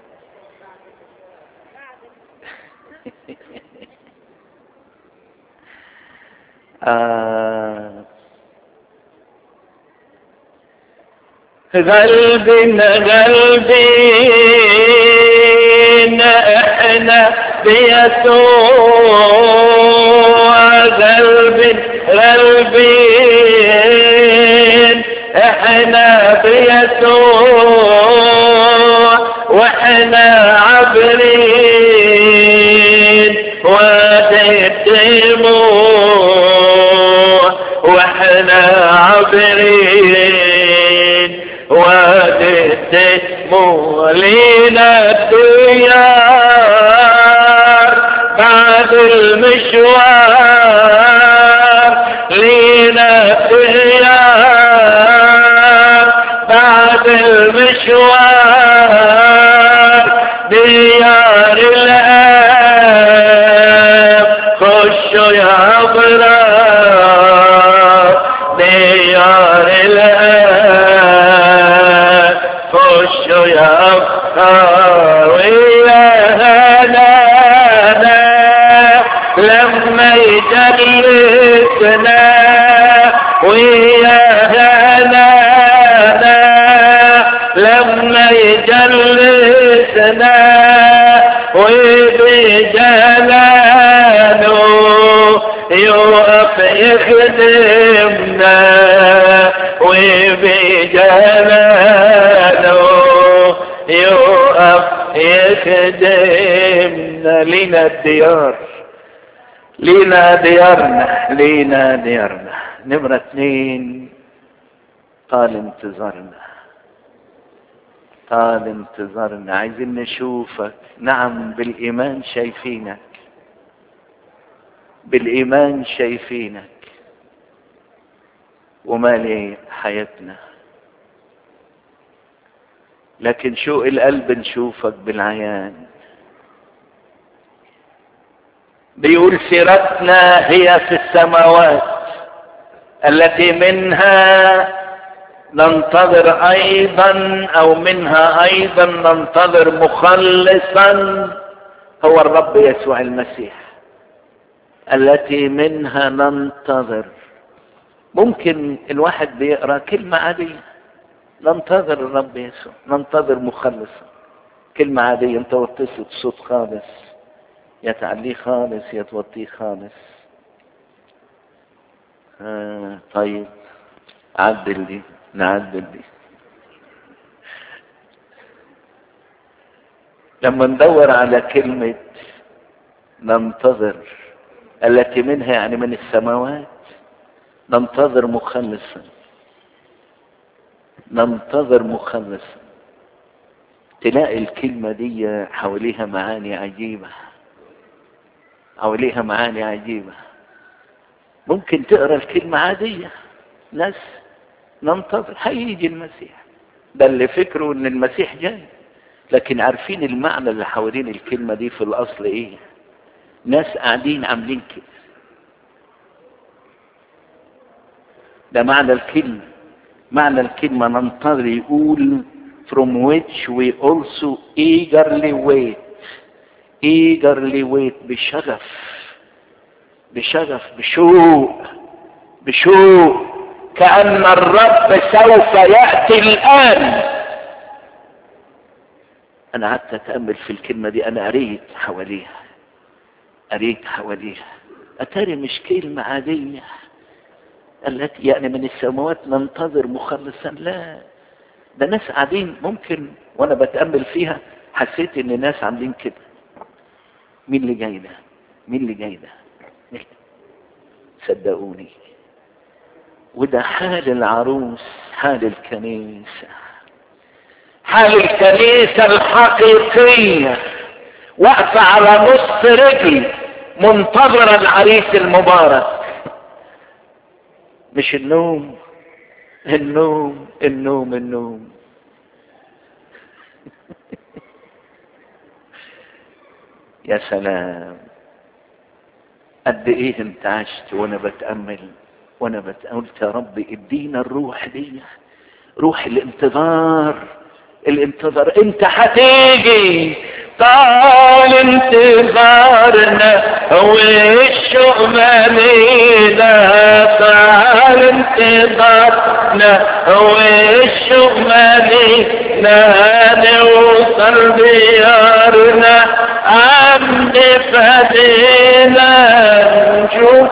آه قلبنا قلبنا احنا بيسوع قلب قلبين احنا بيسوع واحنا عبرين وادي الدموع واحنا عبرين وادي الدموع لينا الديار بعد المشوار لينا الديار بعد المشوار ديار الآب خشوا يا أبرار ديار الآب خشوا يا أبرار ويانا لما يجلسنا ويانا لما يجلسنا وبجلاله يوقف يخدمنا وبجلاله يوقف يخدمنا لينا الديار لينا ديارنا لينا ديارنا نمرة اتنين طال انتظارنا طال انتظارنا عايزين نشوفك نعم بالإيمان شايفينك بالإيمان شايفينك ومالي حياتنا لكن شوق القلب نشوفك بالعيان بيقول سيرتنا هي في السماوات التي منها ننتظر ايضا او منها ايضا ننتظر مخلصا هو الرب يسوع المسيح التي منها ننتظر ممكن الواحد بيقرا كلمه عاديه ننتظر الرب يسوع ننتظر مخلصا كلمه عاديه انت وطيت صوت خالص يا تعليه خالص يا توطيه خالص آه طيب عدل دي نعدل دي لما ندور على كلمة ننتظر التي منها يعني من السماوات ننتظر مخلصا ننتظر مخلصا تلاقي الكلمة دي حواليها معاني عجيبة او ليها معاني عجيبة ممكن تقرا الكلمة عادية ناس ننتظر هيجي المسيح ده اللي فكره ان المسيح جاي لكن عارفين المعنى اللي حوالين الكلمة دي في الاصل ايه ناس قاعدين عاملين كده ده معنى الكلمة معنى الكلمة ننتظر يقول from which we also eagerly wait eagerly wait بشغف بشغف بشوق بشوق كأن الرب سوف يأتي الآن أنا قعدت أتأمل في الكلمة دي أنا قريت حواليها قريت حواليها أتاري مش كلمة عادية التي يعني من السماوات ننتظر مخلصا لا ده ناس قاعدين ممكن وانا بتأمل فيها حسيت ان ناس عاملين كده مين اللي جاي ده مين اللي جاي ده مين؟ صدقوني وده حال العروس حال الكنيسة حال الكنيسة الحقيقية واقفة على نص رجل منتظرة العريس المبارك مش النوم النوم النوم النوم يا سلام قد ايه انت عشت وانا بتأمل وانا بتأمل يا رب ادينا الروح دي روح الانتظار الانتظار انت هتيجي طال انتظارنا والشوق مالينا طال انتظارنا والشوق مالينا نوصل ديارنا عند فدينا نشوف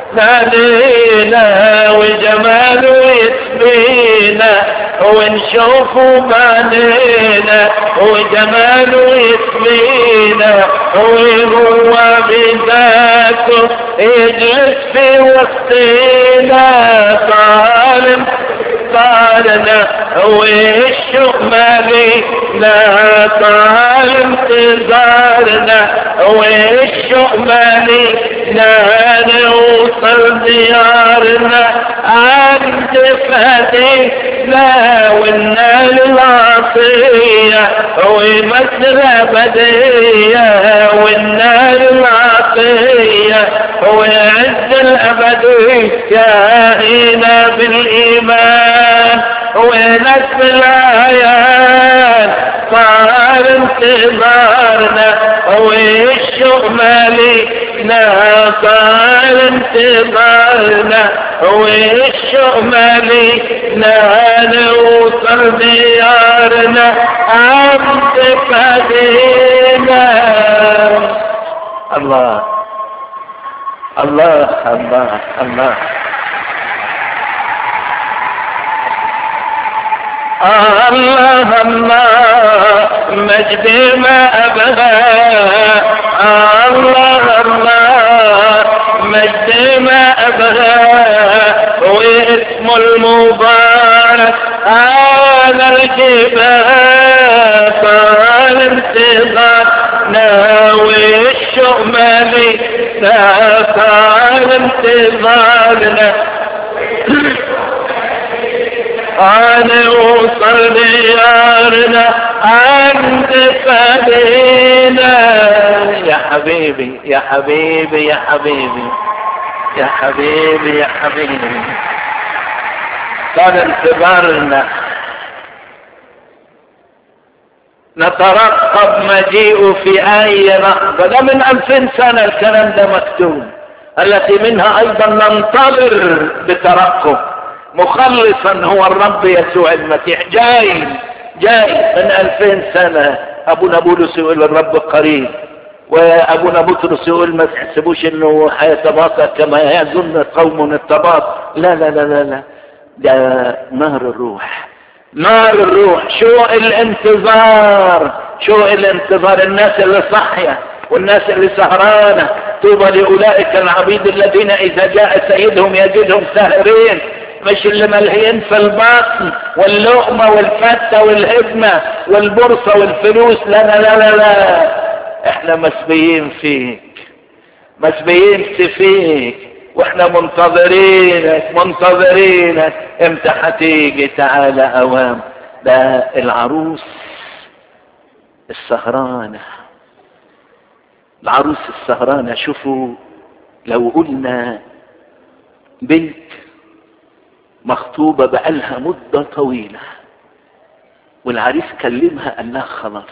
علينا وجماله يسبينا ونشوفه بعدينا وجماله يسبينا وهو بذاته يجلس في وسطينا ظالم صارنا والشوق مالينا طال انتظارنا والشوق مالينا نوصل ديارنا عند فدينا والنال العطية ومصر أبدية والنال العطية وعز الأبدية هنا بالإيمان ونسب الآيات صار انتظارنا والشوق مالينا صار انتظارنا والشوق مالينا نوصل ديارنا عبد فدينا الله الله الله الله الله الله مجد ما أبغى الله الله مجد ما أبغى واسم المبارك على الجبال طال انتظارنا والشوق مالي طال انتظارنا أنا وصل ديارنا عند فدينا يا حبيبي يا حبيبي يا حبيبي يا حبيبي يا حبيبي طال انتظارنا نترقب مجيئه في أي لحظة ده من ألفين سنة الكلام ده مكتوب التي منها أيضا ننتظر بترقب مخلصا هو الرب يسوع المسيح جاي جاي من ألفين سنة أبونا بولس يقول الرب قريب وأبونا بطرس يقول ما تحسبوش إنه هيتباطأ كما يظن قوم التباطؤ لا لا لا لا لا ده نهر الروح نار الروح شوق الانتظار شوق الانتظار الناس اللي صحية والناس اللي سهرانة طوبى لأولئك العبيد الذين إذا جاء سيدهم يجدهم ساهرين مش اللي ملهيين في البطن واللقمة والفتة والهدمة والبورصة والفلوس لا لا لا لا لا احنا مسبيين فيك مسبيين فيك واحنا منتظرينك منتظرينك امتى هتيجي تعالى اوام ده العروس السهرانة العروس السهرانة شوفوا لو قلنا بنت مخطوبة بقالها مدة طويلة والعريس كلمها قال لها خلاص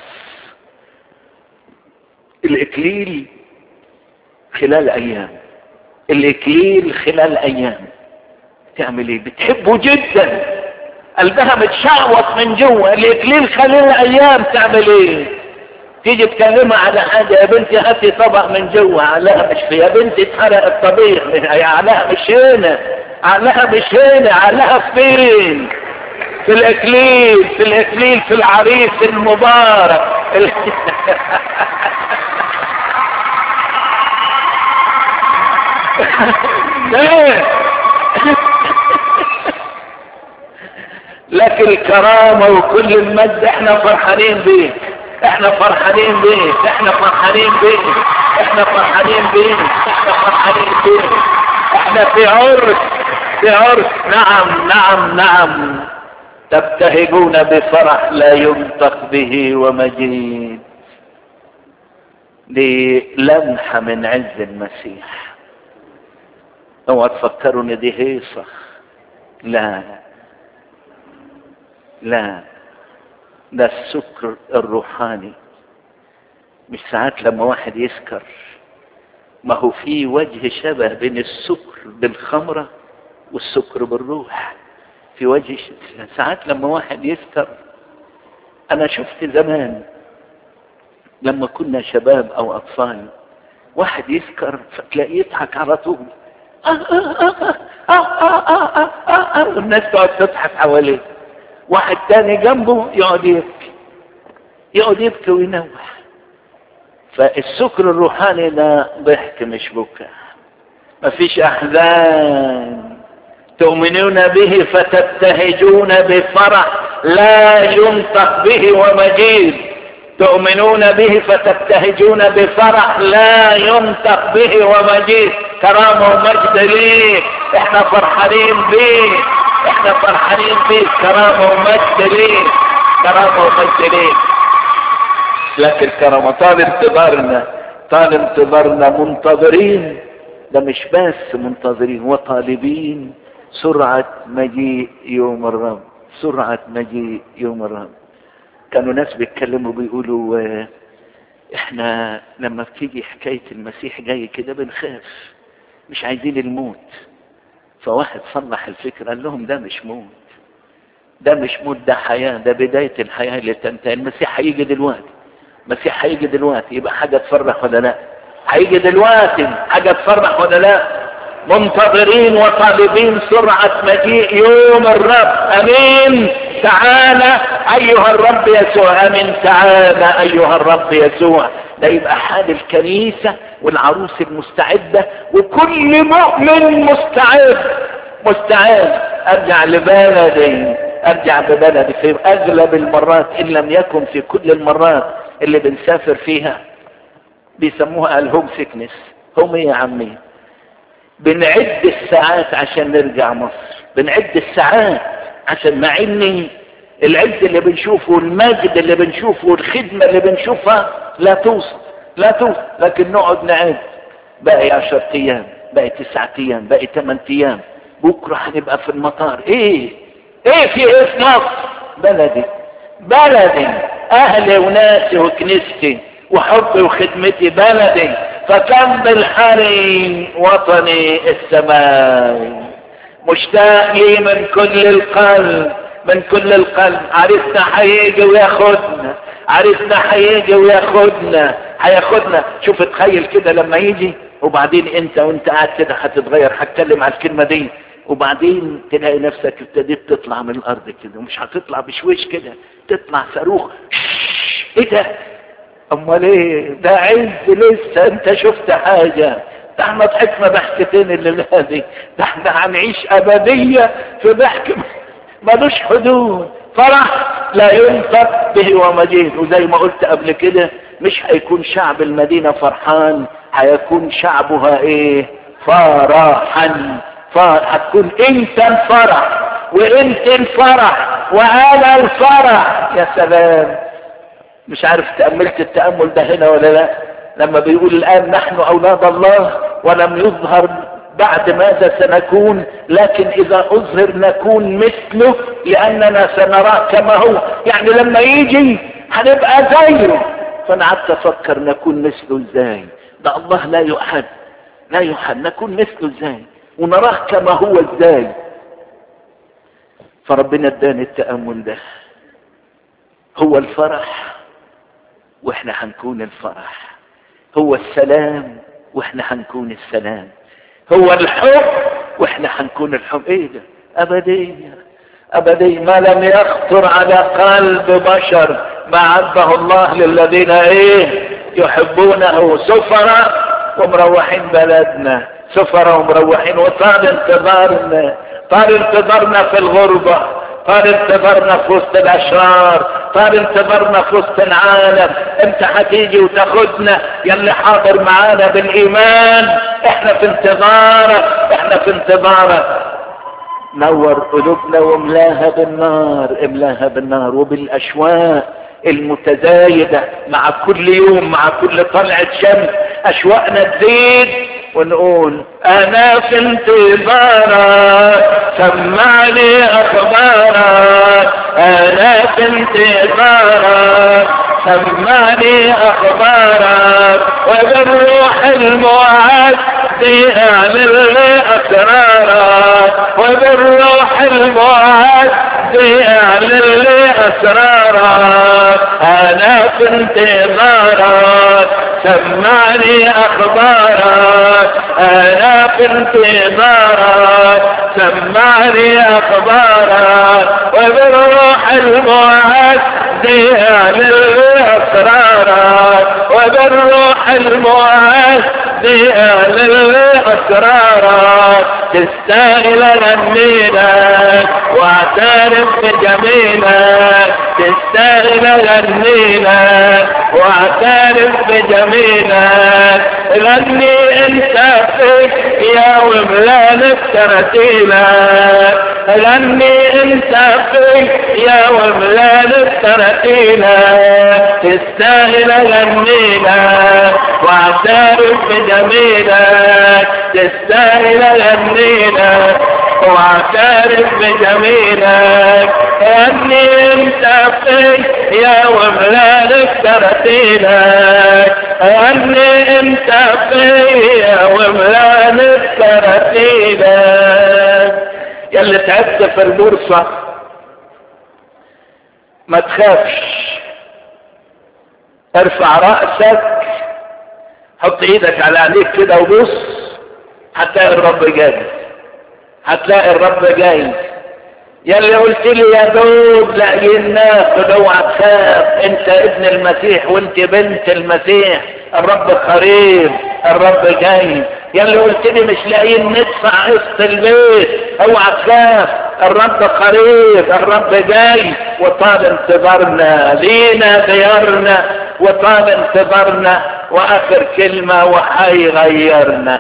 الإكليل خلال أيام الإكليل خلال أيام تعمل إيه بتحبه جدا قلبها متشعوط من جوه الإكليل خلال أيام تعمل إيه تيجي تكلمها على حاجة يا بنتي هاتي طبق من جوه عقلها مش في يا بنتي اتحرق الطبيخ عقلها مش هنا عقلها مش هنا عقلها فين في الاكليل في الاكليل في العريس المبارك لكن الكرامة وكل المجد احنا فرحانين بيه احنا فرحانين بيه احنا فرحانين بيه احنا فرحانين بيه احنا فرحانين بيه احنا في عرس في عرس نعم نعم نعم تبتهجون بفرح لا ينطق به ومجيد دي لمحة من عز المسيح اوعى تفكروا ان دي هيصة لا لا ده السكر الروحاني مش ساعات لما واحد يسكر ما هو في وجه شبه بين السكر بالخمرة والسكر بالروح في وجه ساعات لما واحد يسكر انا شفت زمان لما كنا شباب او اطفال واحد يسكر فتلاقيه يضحك على طول والناس تقعد تضحك حواليه واحد تاني جنبه يقعد يبكي يقعد يبكي وينوح فالسكر الروحاني ده ضحك مش بكاء مفيش احزان تؤمنون به فتبتهجون بفرح لا ينطق به ومجيد تؤمنون به فتبتهجون بفرح لا ينطق به ومجيد كرامه ومجد ليه احنا فرحانين بيه احنا فرحانين بيه كرامه ومجد ليه كرامه ومجد ليه لكن كرامه طال انتظارنا طال انتظارنا منتظرين ده مش بس منتظرين وطالبين سرعة مجيء يوم الرب سرعة مجيء يوم الرب كانوا ناس بيتكلموا بيقولوا اه احنا لما بتيجي حكاية المسيح جاي كده بنخاف مش عايزين الموت فواحد صلح الفكرة قال لهم ده مش موت ده مش موت ده حياة ده بداية الحياة اللي تنتهي المسيح هيجي دلوقتي المسيح هيجي دلوقتي يبقى حاجة تفرح ولا لا هيجي دلوقتي حاجة تفرح ولا لا منتظرين وطالبين سرعة مجيء يوم الرب امين تعالى ايها الرب يسوع امين تعالى ايها الرب يسوع ده يبقى حال الكنيسة والعروس المستعدة وكل مؤمن مستعد مستعد ارجع لبلدي ارجع ببلدي في اغلب المرات ان لم يكن في كل المرات اللي بنسافر فيها بيسموها الهوم سيكنس هم يا عمي بنعد الساعات عشان نرجع مصر بنعد الساعات عشان مع اني العد اللي بنشوفه المجد اللي بنشوفه والخدمة اللي بنشوفها لا توصل لا توصل لكن نقعد نعد باقي عشرة ايام باقي تسعة ايام باقي ثمان ايام بكرة هنبقى في المطار ايه ايه في ايه في مصر بلدي بلدي اهلي وناسي وكنيستي وحبي وخدمتي بلدي فكم بالحري وطني السماء مشتاق لي من كل القلب من كل القلب عرفنا هيجي وياخدنا عرفنا هيجي وياخدنا هياخدنا شوف تخيل كده لما يجي وبعدين انت وانت قاعد كده هتتغير هتكلم على الكلمه دي وبعدين تلاقي نفسك ابتديت تطلع من الارض كده ومش هتطلع بشويش كده تطلع صاروخ ايه ده امال ايه ده عز لسه انت شفت حاجة ده احنا ضحكنا ضحكتين الليلة دي ده احنا هنعيش ابدية في ضحك ملوش حدود فرح لا ينطق به ومجيد وزي ما قلت قبل كده مش هيكون شعب المدينة فرحان هيكون شعبها ايه فرحا هتكون انت الفرح وانت الفرح وانا الفرح يا سلام مش عارف تأملت التأمل ده هنا ولا لا لما بيقول الآن نحن أولاد الله ولم يظهر بعد ماذا سنكون لكن إذا أظهر نكون مثله لأننا سنراه كما هو يعني لما يجي هنبقى زيه فأنا قعدت أفكر نكون مثله إزاي ده الله لا يؤحد لا يؤحد نكون مثله إزاي ونراه كما هو إزاي فربنا اداني التأمل ده هو الفرح واحنا هنكون الفرح هو السلام واحنا هنكون السلام هو الحب واحنا هنكون الحب ايه ده ابدية ابدية ما لم يخطر على قلب بشر ما عده الله للذين ايه يحبونه سفراء ومروحين بلدنا سفراء ومروحين وطال انتظارنا طال انتظارنا في الغربة طال انتظارنا في وسط الاشرار طال انتظارنا في وسط العالم انت هتيجي وتاخدنا يلي حاضر معانا بالايمان احنا في انتظارك احنا في انتظارك نور قلوبنا واملاها بالنار املاها بالنار وبالاشواق المتزايدة مع كل يوم مع كل طلعة شمس اشواقنا تزيد ونقول انا في انتظارك سمعني اخبارك انا في انتظارك سمعني اخبارك وبالروح المعد اعمل لي اسرارك وبالروح المعد اعمل لي اسرارك انا في انتظارك سمعني اخبارك انا في انتظارك سمعني اخبارك وبالروح المعد اعمل لي اسرارك وبالروح المعد اعمل لي اسرارك تستاهل غنيلك واعترف بجميلك تستاهل غنيلك واعترف بجميلك غني انت فيك يا وملان ترتيلك غني انت فيك يا وملان ترتيلك تستاهل غنيلك واعترف بجميلك تستاهل غنيلك واعترف بجميلك اني انت فيك يا وملانك ترتيلك اني انت فيك يا وملانك ترتيلك يلي تعبت في البورصة ما تخافش ارفع رأسك حط ايدك على عينيك كده وبص هتلاقي الرب جاي هتلاقي الرب جاي يلي قلت لي يا دوب لاقيين ناخد اوعى تخاف انت ابن المسيح وانت بنت المسيح الرب قريب الرب جاي يلي قلت لي مش لاقيين ندفع قسط البيت اوعى تخاف الرب قريب الرب جاي وطال انتظارنا لينا ديارنا وطال انتظارنا واخر كلمة وحيغيرنا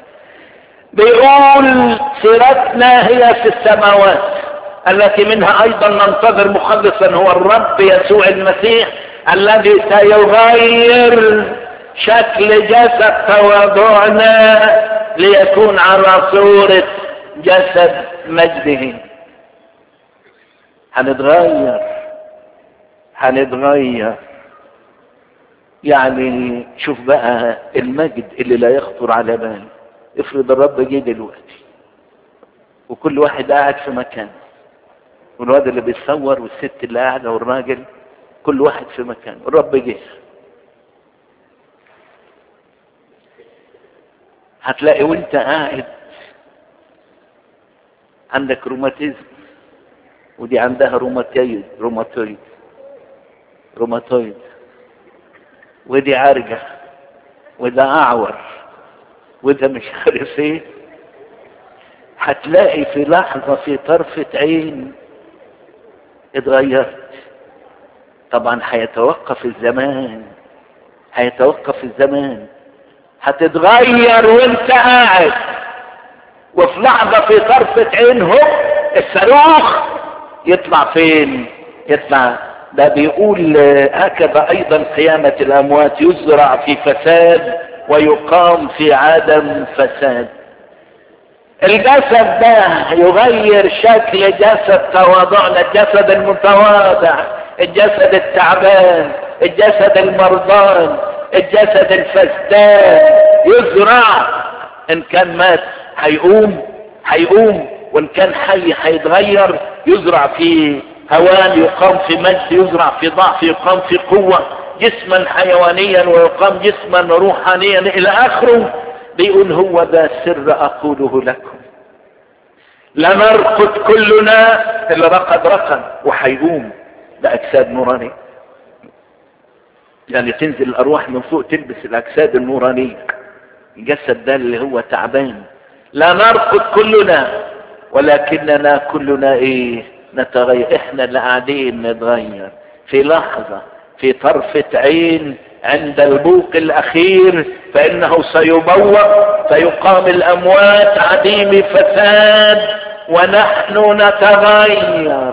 بيقول سيرتنا هي في السماوات التي منها ايضا ننتظر مخلصا هو الرب يسوع المسيح الذي سيغير شكل جسد تواضعنا ليكون على صورة جسد مجده هنتغير هنتغير يعني شوف بقى المجد اللي لا يخطر على بال افرض الرب جه دلوقتي وكل واحد قاعد في مكانه والواد اللي بيتصور والست اللي قاعده والراجل كل واحد في مكانه الرب جه هتلاقي وانت قاعد عندك روماتيزم ودي عندها روماتيد روماتويد روماتويد ودي عرجة وده أعور وده مش عارف ايه هتلاقي في لحظة في طرفة عين اتغيرت طبعا هيتوقف الزمان هيتوقف الزمان هتتغير وانت قاعد وفي لحظة في طرفة عين هو الصاروخ يطلع فين يطلع ده بيقول هكذا ايضا قيامة الاموات يزرع في فساد ويقام في عدم فساد الجسد ده يغير شكل جسد تواضعنا الجسد المتواضع الجسد التعبان الجسد المرضان الجسد الفسدان يزرع ان كان مات هيقوم هيقوم وان كان حي هيتغير يزرع في هوان يقام في مجد يزرع في ضعف يقام في قوة جسما حيوانيا ويقام جسما روحانيا الى اخره بيقول هو ده سر اقوله لكم لنرقد كلنا اللي رقد رقد وهيقوم باجساد نورانيه يعني تنزل الارواح من فوق تلبس الاجساد النورانيه الجسد ده اللي هو تعبان لا نرقد كلنا ولكننا كلنا ايه نتغير احنا اللي قاعدين نتغير في لحظة في طرفة عين عند البوق الاخير فانه سيبوق فيقام الاموات عديم فساد ونحن نتغير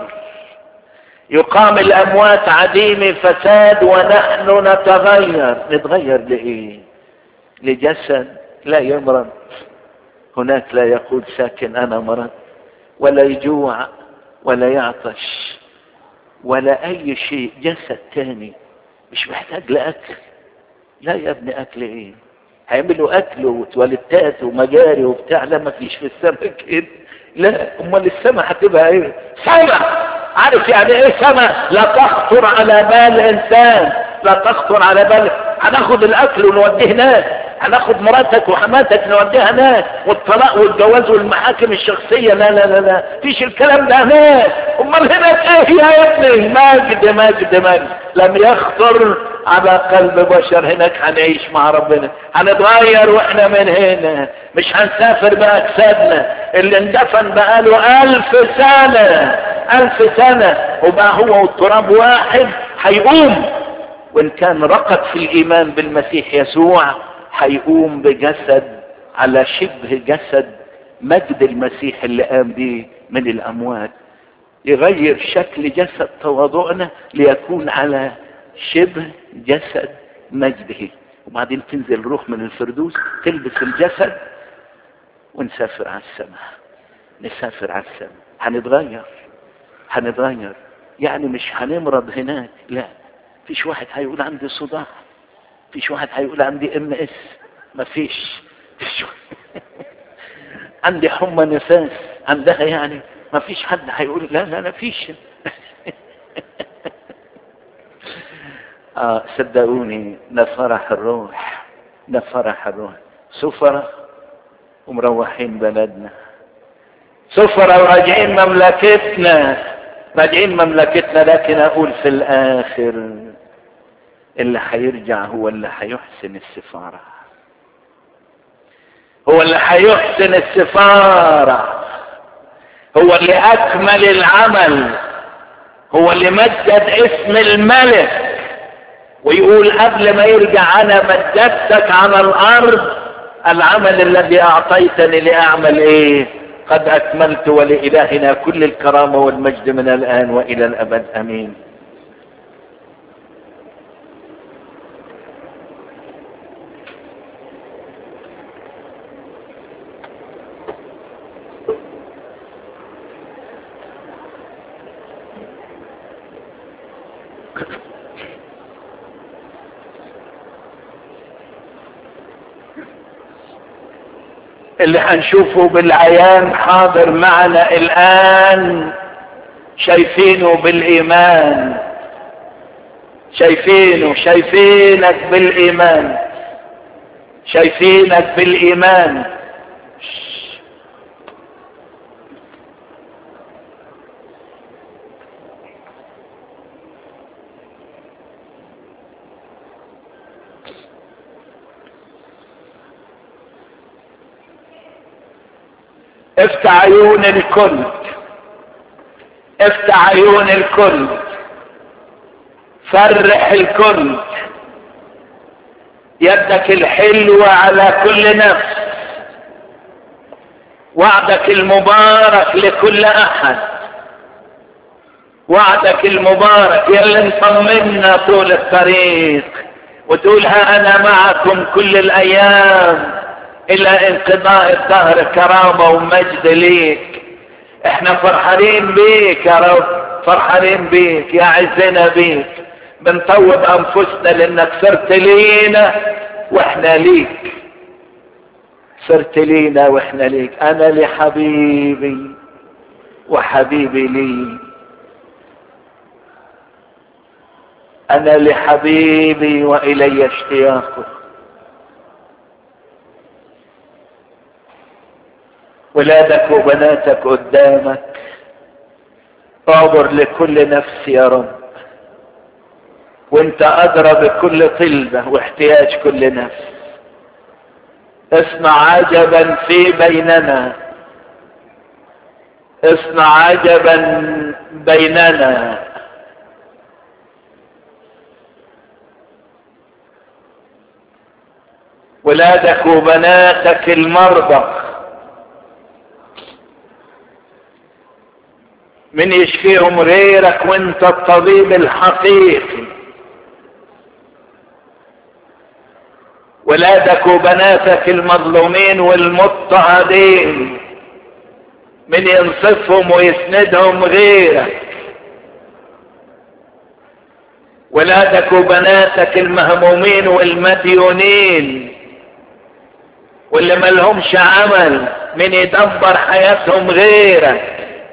يقام الاموات عديم فساد ونحن نتغير نتغير لايه لجسد لا يمرض هناك لا يقول ساكن انا مرض ولا يجوع ولا يعطش ولا اي شيء جسد تاني مش محتاج لاكل لا يا ابني اكل ايه هيعملوا اكل وتواليتات ومجاري وبتاع لا ما فيش في السماء كده لا امال السماء هتبقى ايه سماء عارف يعني ايه سماء لا تخطر على بال انسان لا تخطر على بال هناخد الاكل ونوديه هناك هناخد مراتك وحماتك نوديها هناك والطلاق والجواز والمحاكم الشخصية لا لا لا لا فيش الكلام ده هناك امال هناك ايه يا ابني مجد مجد مجد لم يخطر على قلب بشر هناك هنعيش مع ربنا هنتغير واحنا من هنا مش هنسافر باجسادنا اللي اندفن بقاله الف سنة الف سنة وبقى هو والتراب واحد هيقوم وان كان رقد في الايمان بالمسيح يسوع هيقوم بجسد على شبه جسد مجد المسيح اللي قام به من الاموات يغير شكل جسد تواضعنا ليكون على شبه جسد مجده وبعدين تنزل الروح من الفردوس تلبس الجسد ونسافر على السماء نسافر على السماء هنتغير هنتغير يعني مش هنمرض هناك لا فيش واحد هيقول عندي صداع فيش واحد هيقول عندي ام اس مفيش فيش عندي حمى نفاس عندها يعني ما فيش حد هيقول لا لا لا فيش آه صدقوني ده فرح الروح ده فرح الروح سفرة ومروحين بلدنا سفرة وراجعين مملكتنا راجعين مملكتنا لكن اقول في الاخر اللي هيرجع هو اللي هيحسن السفارة هو اللي هيحسن السفارة هو اللي اكمل العمل هو اللي مجد اسم الملك ويقول قبل ما يرجع انا مجدتك على الارض العمل الذي اعطيتني لاعمل ايه قد اكملت ولالهنا كل الكرامة والمجد من الان والى الابد امين اللي هنشوفه بالعيان حاضر معنا الآن شايفينه بالإيمان شايفينه شايفينك بالإيمان شايفينك بالإيمان افتح عيون الكل افتح عيون الكل فرح الكل يدك الحلوة على كل نفس وعدك المبارك لكل احد وعدك المبارك يا اللي مطمنا طول الطريق وتقول ها انا معكم كل الايام الى انقضاء الدهر كرامه ومجد ليك احنا فرحانين بيك يا رب فرحانين بيك يا عزنا بيك بنطوب انفسنا لانك صرت لينا واحنا ليك صرت لينا واحنا ليك انا لحبيبي وحبيبي لي انا لحبيبي والي اشتياقه ولادك وبناتك قدامك اعبر لكل نفس يا رب وانت ادرى بكل طلبة واحتياج كل نفس اصنع عجبا في بيننا اصنع عجبا بيننا ولادك وبناتك المرضى من يشفيهم غيرك وانت الطبيب الحقيقي ولادك وبناتك المظلومين والمضطهدين من ينصفهم ويسندهم غيرك ولادك وبناتك المهمومين والمديونين واللي ملهمش عمل من يدبر حياتهم غيرك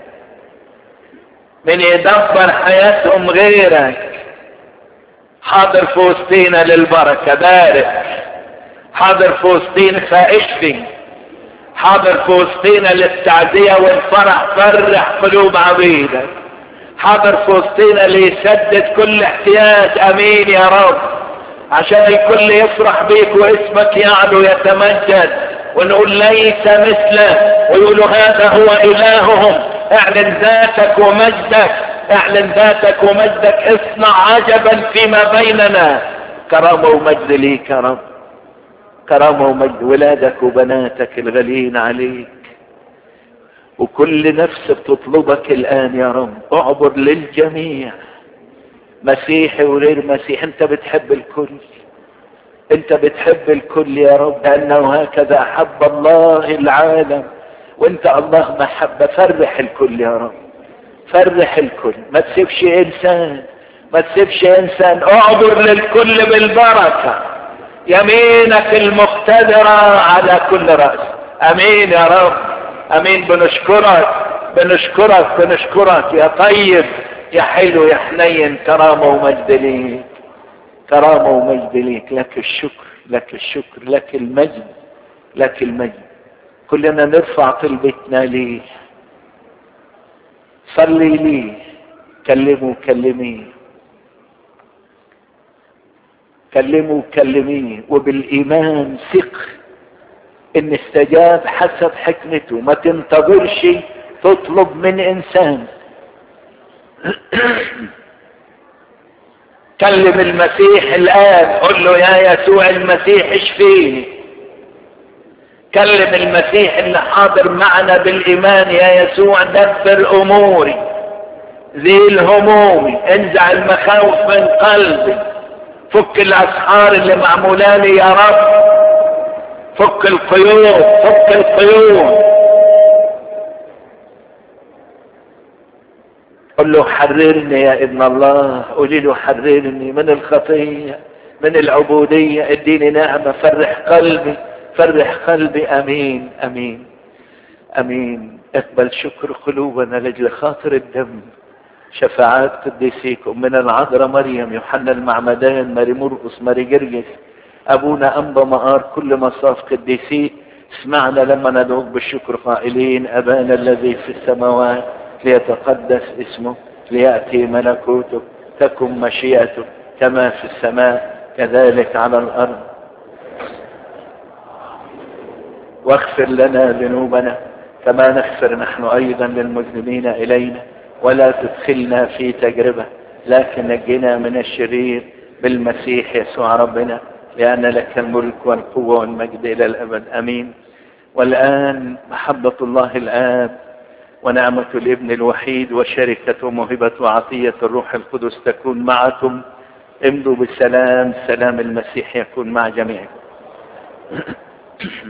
من يدبر حياتهم غيرك حاضر في وسطينا للبركة بارك حاضر في وسطينا فاشفي حاضر في وسطينا للتعزية والفرح فرح قلوب عبيدك حاضر في وسطينا ليسدد كل احتياج امين يا رب عشان الكل يفرح بيك واسمك يعلو يتمجد ونقول ليس مثله ويقولوا هذا هو الههم اعلن ذاتك ومجدك اعلن ذاتك ومجدك اصنع عجبا فيما بيننا كرامة ومجد ليك يا رب كرامة ومجد ولادك وبناتك الغاليين عليك وكل نفس بتطلبك الآن يا رب اعبر للجميع مسيحي وغير مسيحي انت بتحب الكل انت بتحب الكل يا رب لانه هكذا احب الله العالم وانت الله محبة فرح الكل يا رب فرح الكل ما تسيبش انسان ما تسيبش انسان اعبر للكل بالبركة يمينك المقتدرة على كل رأس امين يا رب امين بنشكرك بنشكرك بنشكرك يا طيب يا حلو يا حنين كرامة ومجد ليك كرامة ومجد ليك لك الشكر لك الشكر لك المجد لك المجد كلنا نرفع طلبتنا ليه صلي ليه كلمه كلميه كلمه كلميه وبالإيمان ثق إن استجاب حسب حكمته ما تنتظرش تطلب من إنسان كلم المسيح الآن قل له يا يسوع المسيح اشفيني كلم المسيح اللي حاضر معنا بالإيمان يا يسوع دبر أموري زيل همومي انزع المخاوف من قلبي فك الأسحار اللي معمولة لي يا رب فك القيود فك القيود قل له حررني يا ابن الله قولي له حررني من الخطية من العبودية اديني نعمة فرح قلبي فرح قلبي امين امين امين اقبل شكر قلوبنا لاجل خاطر الدم شفاعات قديسيكم من العذراء مريم يوحنا المعمدان ماري مرقس ماري جرجس ابونا انبا مقار كل مصاف قديسيك اسمعنا لما ندعوك بالشكر قائلين ابانا الذي في السماوات ليتقدس اسمه لياتي ملكوته تكن مشيئته كما في السماء كذلك على الارض واغفر لنا ذنوبنا كما نغفر نحن ايضا للمذنبين الينا ولا تدخلنا في تجربه لكن نجنا من الشرير بالمسيح يسوع ربنا لأن لك الملك والقوة والمجد إلى الأبد أمين والآن محبة الله الآب ونعمة الابن الوحيد وشركة وموهبة وعطية الروح القدس تكون معكم امضوا بالسلام سلام المسيح يكون مع جميعكم